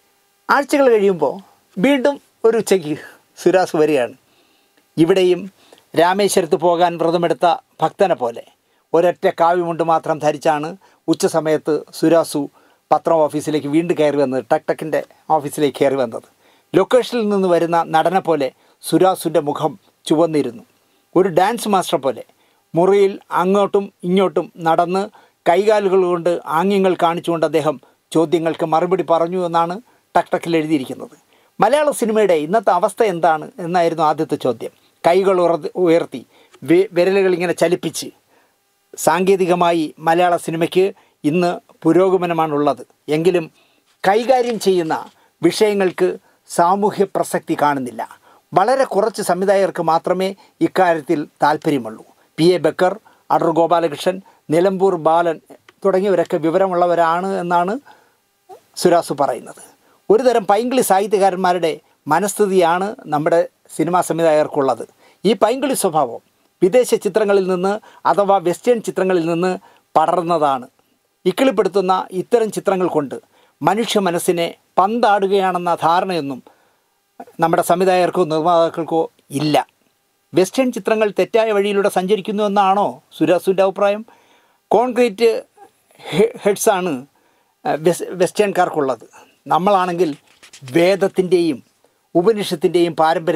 ആഴ്ചകൾ കഴിയുമ്പോൾ വീണ്ടും ഒരു ഉച്ചയ്ക്ക് സുരാസ് വരികയാണ് ഇവിടെയും രാമേശ്വരത്ത് പോകാൻ വ്രതമെടുത്ത ഭക്തനെ പോലെ ഒരൊറ്റ കാവ്യമുണ്ട് മാത്രം ധരിച്ചാണ് ഉച്ചസമയത്ത് സുരാസു പത്രം ഓഫീസിലേക്ക് വീണ്ടും കയറി വന്നത് ടക് ടക്കിൻ്റെ ഓഫീസിലേക്ക് കയറി വന്നത് ലൊക്കേഷനിൽ നിന്ന് വരുന്ന നടനെ പോലെ സുരാസുൻ്റെ മുഖം ചുവന്നിരുന്നു ഒരു ഡാൻസ് മാസ്റ്റർ പോലെ മുറിയിൽ അങ്ങോട്ടും ഇങ്ങോട്ടും നടന്ന് കൈകാലുകൾ കൊണ്ട് ആംഗ്യങ്ങൾ കാണിച്ചുകൊണ്ട് അദ്ദേഹം ചോദ്യങ്ങൾക്ക് മറുപടി പറഞ്ഞു എന്നാണ് ടക് ടക്കിൽ എഴുതിയിരിക്കുന്നത് മലയാള സിനിമയുടെ ഇന്നത്തെ അവസ്ഥ എന്താണ് എന്നായിരുന്നു ആദ്യത്തെ ചോദ്യം കൈകൾ ഉയർത്തി ഉയർത്തി വി- വിരലുകൾ ഇങ്ങനെ ചലിപ്പിച്ച് സാങ്കേതികമായി മലയാള സിനിമയ്ക്ക് ഇന്ന് പുരോഗമനമാണുള്ളത് എങ്കിലും കൈകാര്യം ചെയ്യുന്ന വിഷയങ്ങൾക്ക് സാമൂഹ്യ പ്രസക്തി കാണുന്നില്ല വളരെ കുറച്ച് സംവിധായകർക്ക് മാത്രമേ ഇക്കാര്യത്തിൽ താല്പര്യമുള്ളൂ പി എ ബക്കർ അടൂർ ഗോപാലകൃഷ്ണൻ നിലമ്പൂർ ബാലൻ തുടങ്ങിയവരൊക്കെ വിവരമുള്ളവരാണ് എന്നാണ് സുരാസു പറയുന്നത് ഒരുതരം പൈങ്കിളി സാഹിത്യകാരന്മാരുടെ മനസ്ഥിതിയാണ് നമ്മുടെ സിനിമാ സംവിധായകർക്കുള്ളത് ഈ പൈങ്കിളി സ്വഭാവം വിദേശ ചിത്രങ്ങളിൽ നിന്ന് അഥവാ വെസ്റ്റേൺ ചിത്രങ്ങളിൽ നിന്ന് പടർന്നതാണ് ഇക്കിളിപ്പെടുത്തുന്ന ഇത്തരം ചിത്രങ്ങൾ കൊണ്ട് മനുഷ്യ മനസ്സിനെ പന്താടുകയാണെന്ന ധാരണയൊന്നും നമ്മുടെ സംവിധായകർക്കോ നിർമ്മാതാക്കൾക്കോ ഇല്ല വെസ്റ്റേൺ ചിത്രങ്ങൾ തെറ്റായ വഴിയിലൂടെ സഞ്ചരിക്കുന്നു എന്നാണോ സുരാസുവിൻ്റെ അഭിപ്രായം കോൺക്രീറ്റ് ഹെ- ഹെഡ്സാണ് വെസ് വെസ്റ്റേൺകാർക്കുള്ളത് നമ്മളാണെങ്കിൽ വേദത്തിൻ്റെയും ഉപനിഷത്തിൻ്റെയും പാരമ്പര്യത്തിൽ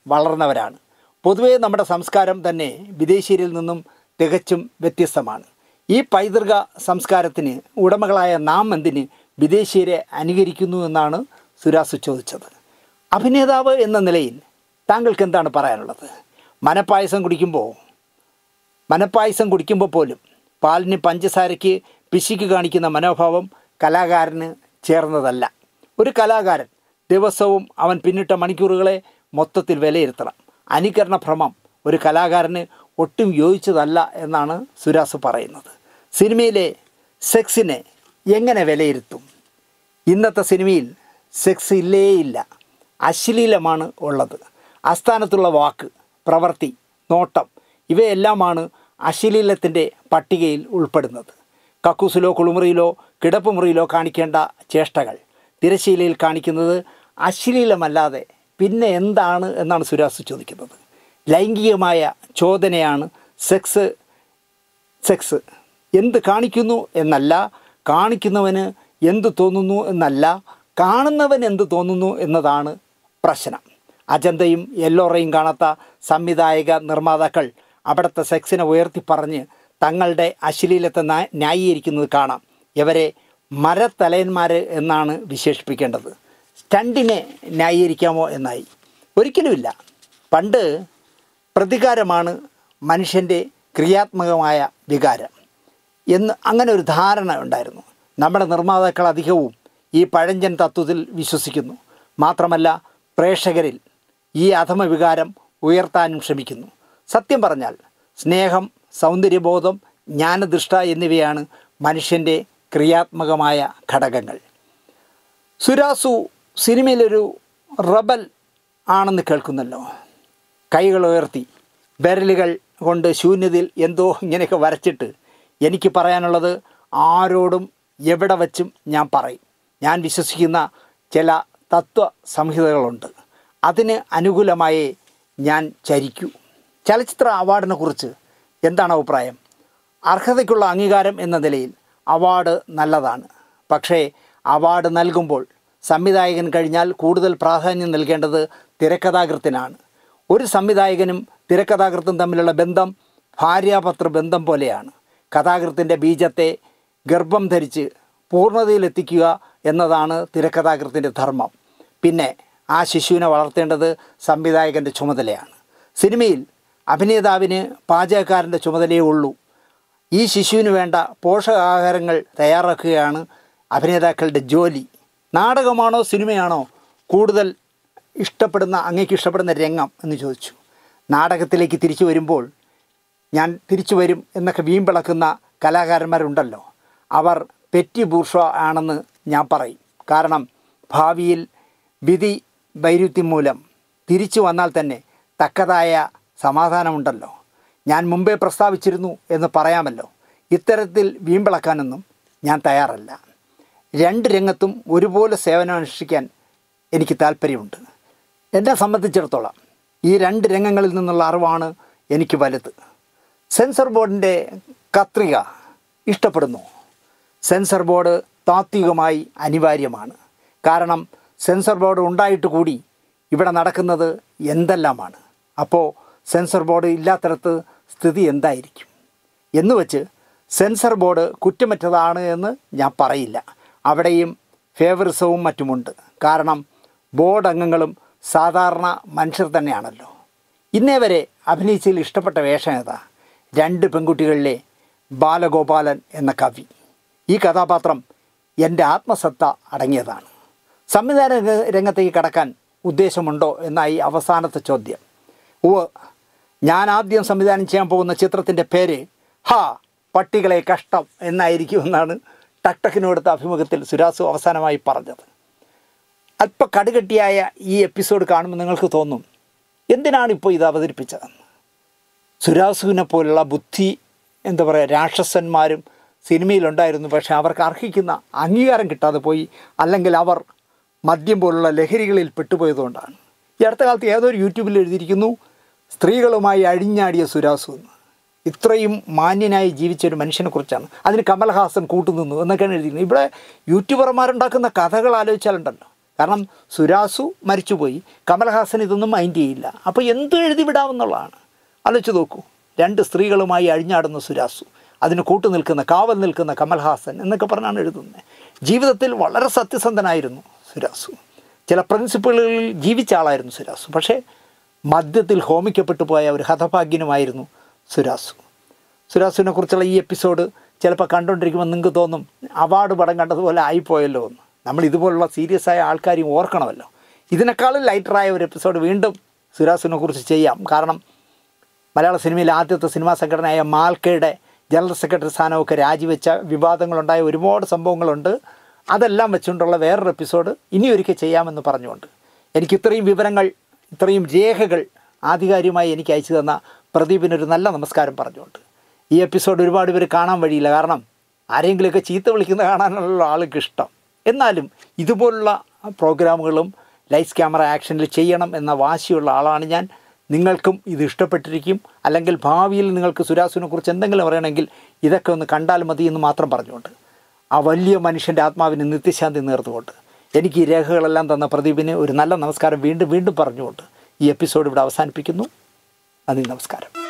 വളർന്നവരാണ് പൊതുവേ നമ്മുടെ സംസ്കാരം തന്നെ വിദേശീയരിൽ നിന്നും തികച്ചും വ്യത്യസ്തമാണ് ഈ പൈതൃക സംസ്കാരത്തിന് ഉടമകളായ നാം എന്തിന് വിദേശീയരെ അനുകരിക്കുന്നു എന്നാണ് സുരാസ് ചോദിച്ചത് അഭിനേതാവ് എന്ന നിലയിൽ താങ്കൾക്ക് എന്താണ് പറയാനുള്ളത് മനപ്പായസം കുടിക്കുമ്പോൾ മനപ്പായസം കുടിക്കുമ്പോൾ പോലും പാലിന് പഞ്ചസാരയ്ക്ക് പിശിക്ക് കാണിക്കുന്ന മനോഭാവം കലാകാരന് ചേർന്നതല്ല ഒരു കലാകാരൻ ദിവസവും അവൻ പിന്നിട്ട മണിക്കൂറുകളെ മൊത്തത്തിൽ വിലയിരുത്തണം അനുകരണ ഭ്രമം ഒരു കലാകാരന് ഒട്ടും യോജിച്ചതല്ല എന്നാണ് സുരാസ് പറയുന്നത് സിനിമയിലെ സെക്സിനെ എങ്ങനെ വിലയിരുത്തും ഇന്നത്തെ സിനിമയിൽ സെക്സ് ഇല്ലേ ഇല്ല അശ്ലീലമാണ് ഉള്ളത് അസ്ഥാനത്തുള്ള വാക്ക് പ്രവൃത്തി നോട്ടം ഇവയെല്ലാമാണ് അശ്ലീലത്തിൻ്റെ പട്ടികയിൽ ഉൾപ്പെടുന്നത് കക്കൂസിലോ കുളിമുറിയിലോ കിടപ്പുമുറിയിലോ കാണിക്കേണ്ട ചേഷ്ടകൾ തിരശ്ശീലയിൽ കാണിക്കുന്നത് അശ്ലീലമല്ലാതെ പിന്നെ എന്താണ് എന്നാണ് സുരാസ് ചോദിക്കുന്നത് ലൈംഗികമായ ചോദനയാണ് സെക്സ് സെക്സ് എന്ത് കാണിക്കുന്നു എന്നല്ല കാണിക്കുന്നവന് എന്ത് തോന്നുന്നു എന്നല്ല കാണുന്നവൻ എന്ത് തോന്നുന്നു എന്നതാണ് പ്രശ്നം അജന്തയും എല്ലോറയും കാണാത്ത സംവിധായക നിർമ്മാതാക്കൾ അവിടുത്തെ സെക്സിനെ ഉയർത്തിപ്പറഞ്ഞ് തങ്ങളുടെ അശ്ലീലത്തെ ന്യാ- ന്യായീകരിക്കുന്നത് കാണാം ഇവരെ മരത്തലയന്മാർ എന്നാണ് വിശേഷിപ്പിക്കേണ്ടത് സ്റ്റണ്ടിനെ ന്യായീകരിക്കാമോ എന്നായി ഒരിക്കലുമില്ല പണ്ട് പ്രതികാരമാണ് മനുഷ്യൻ്റെ ക്രിയാത്മകമായ വികാരം എന്ന് അങ്ങനെ ഒരു ധാരണ ഉണ്ടായിരുന്നു നമ്മുടെ നിർമ്മാതാക്കൾ അധികവും ഈ പഴഞ്ചൻ തത്വത്തിൽ വിശ്വസിക്കുന്നു മാത്രമല്ല പ്രേക്ഷകരിൽ ഈ അധമ വികാരം ഉയർത്താനും ശ്രമിക്കുന്നു സത്യം പറഞ്ഞാൽ സ്നേഹം സൗന്ദര്യബോധം ജ്ഞാനദൃഷ്ട എന്നിവയാണ് മനുഷ്യൻ്റെ ക്രിയാത്മകമായ ഘടകങ്ങൾ സുരാസു സിനിമയിലൊരു റബൽ ആണെന്ന് കേൾക്കുന്നല്ലോ കൈകൾ ഉയർത്തി വിരലുകൾ കൊണ്ട് ശൂന്യതയിൽ എന്തോ ഇങ്ങനെയൊക്കെ വരച്ചിട്ട് എനിക്ക് പറയാനുള്ളത് ആരോടും എവിടെ വച്ചും ഞാൻ പറയും ഞാൻ വിശ്വസിക്കുന്ന ചില തത്വ സംഹിതകളുണ്ട് അതിന് അനുകൂലമായേ ഞാൻ ചരിക്കൂ ചലച്ചിത്ര അവാർഡിനെ കുറിച്ച് എന്താണ് അഭിപ്രായം അർഹതയ്ക്കുള്ള അംഗീകാരം എന്ന നിലയിൽ അവാർഡ് നല്ലതാണ് പക്ഷേ അവാർഡ് നൽകുമ്പോൾ സംവിധായകൻ കഴിഞ്ഞാൽ കൂടുതൽ പ്രാധാന്യം നൽകേണ്ടത് തിരക്കഥാകൃത്തിനാണ് ഒരു സംവിധായകനും തിരക്കഥാകൃത്തും തമ്മിലുള്ള ബന്ധം ഭാര്യാപത്ര ബന്ധം പോലെയാണ് കഥാകൃത്തിൻ്റെ ബീജത്തെ ഗർഭം ധരിച്ച് പൂർണ്ണതയിലെത്തിക്കുക എന്നതാണ് തിരക്കഥാകൃത്തിൻ്റെ ധർമ്മം പിന്നെ ആ ശിശുവിനെ വളർത്തേണ്ടത് സംവിധായകൻ്റെ ചുമതലയാണ് സിനിമയിൽ അഭിനേതാവിന് പാചകക്കാരൻ്റെ ചുമതലയേ ഉള്ളൂ ഈ ശിശുവിന് വേണ്ട പോഷകാഹാരങ്ങൾ തയ്യാറാക്കുകയാണ് അഭിനേതാക്കളുടെ ജോലി നാടകമാണോ സിനിമയാണോ കൂടുതൽ ഇഷ്ടപ്പെടുന്ന അങ്ങേക്ക് ഇഷ്ടപ്പെടുന്ന രംഗം എന്ന് ചോദിച്ചു നാടകത്തിലേക്ക് തിരിച്ചു വരുമ്പോൾ ഞാൻ തിരിച്ചു വരും എന്നൊക്കെ വീമ്പിളക്കുന്ന കലാകാരന്മാരുണ്ടല്ലോ അവർ പെറ്റി ബൂർഷ ആണെന്ന് ഞാൻ പറയും കാരണം ഭാവിയിൽ വിധി വൈരുദ്ധ്യം മൂലം തിരിച്ചു വന്നാൽ തന്നെ തക്കതായ സമാധാനമുണ്ടല്ലോ ഞാൻ മുമ്പേ പ്രസ്താവിച്ചിരുന്നു എന്ന് പറയാമല്ലോ ഇത്തരത്തിൽ വീമ്പിളക്കാനൊന്നും ഞാൻ തയ്യാറല്ല രണ്ട് രംഗത്തും ഒരുപോലെ സേവനം അനുഷ്ഠിക്കാൻ എനിക്ക് താല്പര്യമുണ്ട് എന്നെ സംബന്ധിച്ചിടത്തോളം ഈ രണ്ട് രംഗങ്ങളിൽ നിന്നുള്ള അറിവാണ് എനിക്ക് വലുത് സെൻസർ ബോർഡിൻ്റെ കത്രിക ഇഷ്ടപ്പെടുന്നു സെൻസർ ബോർഡ് താത്വികമായി അനിവാര്യമാണ് കാരണം സെൻസർ ബോർഡ് ഉണ്ടായിട്ട് കൂടി ഇവിടെ നടക്കുന്നത് എന്തെല്ലാമാണ് അപ്പോൾ സെൻസർ ബോർഡ് ഇല്ലാത്തിടത്ത് സ്ഥിതി എന്തായിരിക്കും എന്ന് വെച്ച് സെൻസർ ബോർഡ് കുറ്റമറ്റതാണ് എന്ന് ഞാൻ പറയില്ല അവിടെയും ഫേവറിസവും മറ്റുമുണ്ട് കാരണം ബോർഡ് അംഗങ്ങളും സാധാരണ മനുഷ്യർ തന്നെയാണല്ലോ ഇന്നേ വരെ അഭിനയിച്ചതിൽ ഇഷ്ടപ്പെട്ട വേഷം ഏതാ രണ്ട് പെൺകുട്ടികളിലെ ബാലഗോപാലൻ എന്ന കവി ഈ കഥാപാത്രം എൻ്റെ ആത്മസത്ത അടങ്ങിയതാണ് സംവിധാന രംഗ- രംഗത്തേക്ക് കടക്കാൻ ഉദ്ദേശമുണ്ടോ എന്നായി അവസാനത്തെ ചോദ്യം ഉവ് ഞാൻ ആദ്യം സംവിധാനം ചെയ്യാൻ പോകുന്ന ചിത്രത്തിൻ്റെ പേര് ഹാ പട്ടികളെ കഷ്ടം എന്നായിരിക്കുമെന്നാണ് ടക്ടക്കിന് കൊടുത്ത അഭിമുഖത്തിൽ സുരാസു അവസാനമായി പറഞ്ഞത് അല്പ കടുകട്ടിയായ ഈ എപ്പിസോഡ് കാണുമ്പോൾ നിങ്ങൾക്ക് തോന്നും എന്തിനാണ് ഇപ്പോൾ ഇത് അവതരിപ്പിച്ചതെന്ന് സുരാസുവിനെ പോലുള്ള ബുദ്ധി എന്താ പറയുക രാക്ഷസന്മാരും സിനിമയിലുണ്ടായിരുന്നു പക്ഷേ അവർക്ക് അർഹിക്കുന്ന അംഗീകാരം കിട്ടാതെ പോയി അല്ലെങ്കിൽ അവർ മദ്യം പോലുള്ള ലഹരികളിൽ പെട്ടുപോയതുകൊണ്ടാണ് ഈ അടുത്ത കാലത്ത് ഏതൊരു യൂട്യൂബിൽ എഴുതിയിരിക്കുന്നു സ്ത്രീകളുമായി അഴിഞ്ഞാടിയ സുരാസു എന്ന് ഇത്രയും മാന്യനായി ജീവിച്ച ഒരു മനുഷ്യനെക്കുറിച്ചാണ് അതിന് കമൽഹാസൻ കൂട്ടുനിന്നു എന്നൊക്കെയാണ് എഴുതിയിരിക്കുന്നത് ഇവിടെ യൂട്യൂബർമാരുണ്ടാക്കുന്ന കഥകൾ ആലോചിച്ചാലുണ്ടല്ലോ കാരണം സുരാസു മരിച്ചുപോയി കമൽഹാസൻ ഇതൊന്നും മൈൻഡ് ചെയ്യില്ല അപ്പോൾ എന്തും എഴുതി വിടാമെന്നുള്ളതാണ് ആലോചിച്ച് നോക്കൂ രണ്ട് സ്ത്രീകളുമായി അഴിഞ്ഞാടുന്ന സുരാസു അതിന് കൂട്ടു നിൽക്കുന്ന കാവൽ നിൽക്കുന്ന കമൽഹാസൻ എന്നൊക്കെ പറഞ്ഞാണ് എഴുതുന്നത് ജീവിതത്തിൽ വളരെ സത്യസന്ധനായിരുന്നു സുരാസു ചില പ്രിൻസിപ്പിളുകളിൽ ജീവിച്ച ആളായിരുന്നു സുരാസു പക്ഷേ മദ്യത്തിൽ ഹോമിക്കപ്പെട്ടു പോയ ഒരു ഹതഭാഗ്യനുമായിരുന്നു സുരാസു സുരാസുവിനെ കുറിച്ചുള്ള ഈ എപ്പിസോഡ് ചിലപ്പോൾ കണ്ടുകൊണ്ടിരിക്കുമ്പോൾ നിങ്ങൾക്ക് തോന്നും അവാർഡ് പടം കണ്ടതുപോലെ ആയിപ്പോയല്ലോ എന്ന് നമ്മൾ ഇതുപോലുള്ള സീരിയസ് ആയ ആൾക്കാരെയും ഓർക്കണമല്ലോ ഇതിനേക്കാളും ലൈറ്ററായ ഒരു എപ്പിസോഡ് വീണ്ടും സുരാസുവിനെ കുറിച്ച് ചെയ്യാം കാരണം മലയാള സിനിമയിലെ ആദ്യത്തെ സിനിമാ സംഘടനയായ മാൽക്കയുടെ ജനറൽ സെക്രട്ടറി സ്ഥാനമൊക്കെ രാജിവെച്ച വിവാദങ്ങളുണ്ടായ ഒരുപാട് സംഭവങ്ങളുണ്ട് അതെല്ലാം വെച്ചുകൊണ്ടുള്ള വേറൊരു എപ്പിസോഡ് ഇനിയൊരിക്കൽ ചെയ്യാമെന്ന് പറഞ്ഞുകൊണ്ട് എനിക്ക് ഇത്രയും വിവരങ്ങൾ ഇത്രയും രേഖകൾ ആധികാരികമായി എനിക്ക് അയച്ചു തന്ന പ്രദീപിനൊരു നല്ല നമസ്കാരം പറഞ്ഞുകൊണ്ട് ഈ എപ്പിസോഡ് ഒരുപാട് പേര് കാണാൻ വഴിയില്ല കാരണം ആരെങ്കിലുമൊക്കെ ചീത്ത വിളിക്കുന്ന കാണാനുള്ള ആൾക്ക് ഇഷ്ടം എന്നാലും ഇതുപോലുള്ള പ്രോഗ്രാമുകളും ലൈറ്റ്സ് ക്യാമറ ആക്ഷനിൽ ചെയ്യണം എന്ന വാശിയുള്ള ആളാണ് ഞാൻ നിങ്ങൾക്കും ഇത് ഇഷ്ടപ്പെട്ടിരിക്കും അല്ലെങ്കിൽ ഭാവിയിൽ നിങ്ങൾക്ക് സുരാസുവിനെ കുറിച്ച് എന്തെങ്കിലും പറയണമെങ്കിൽ ഇതൊക്കെ ഒന്ന് കണ്ടാൽ മതി എന്ന് മാത്രം പറഞ്ഞുകൊണ്ട് ആ വലിയ മനുഷ്യൻ്റെ ആത്മാവിന് നിത്യശാന്തി നേർന്നുകൊണ്ട് എനിക്ക് ഈ രേഖകളെല്ലാം തന്ന പ്രദീപിന് ഒരു നല്ല നമസ്കാരം വീണ്ടും വീണ്ടും പറഞ്ഞുകൊണ്ട് ഈ എപ്പിസോഡ് ഇവിടെ അവസാനിപ്പിക്കുന്നു നന്ദി നമസ്കാരം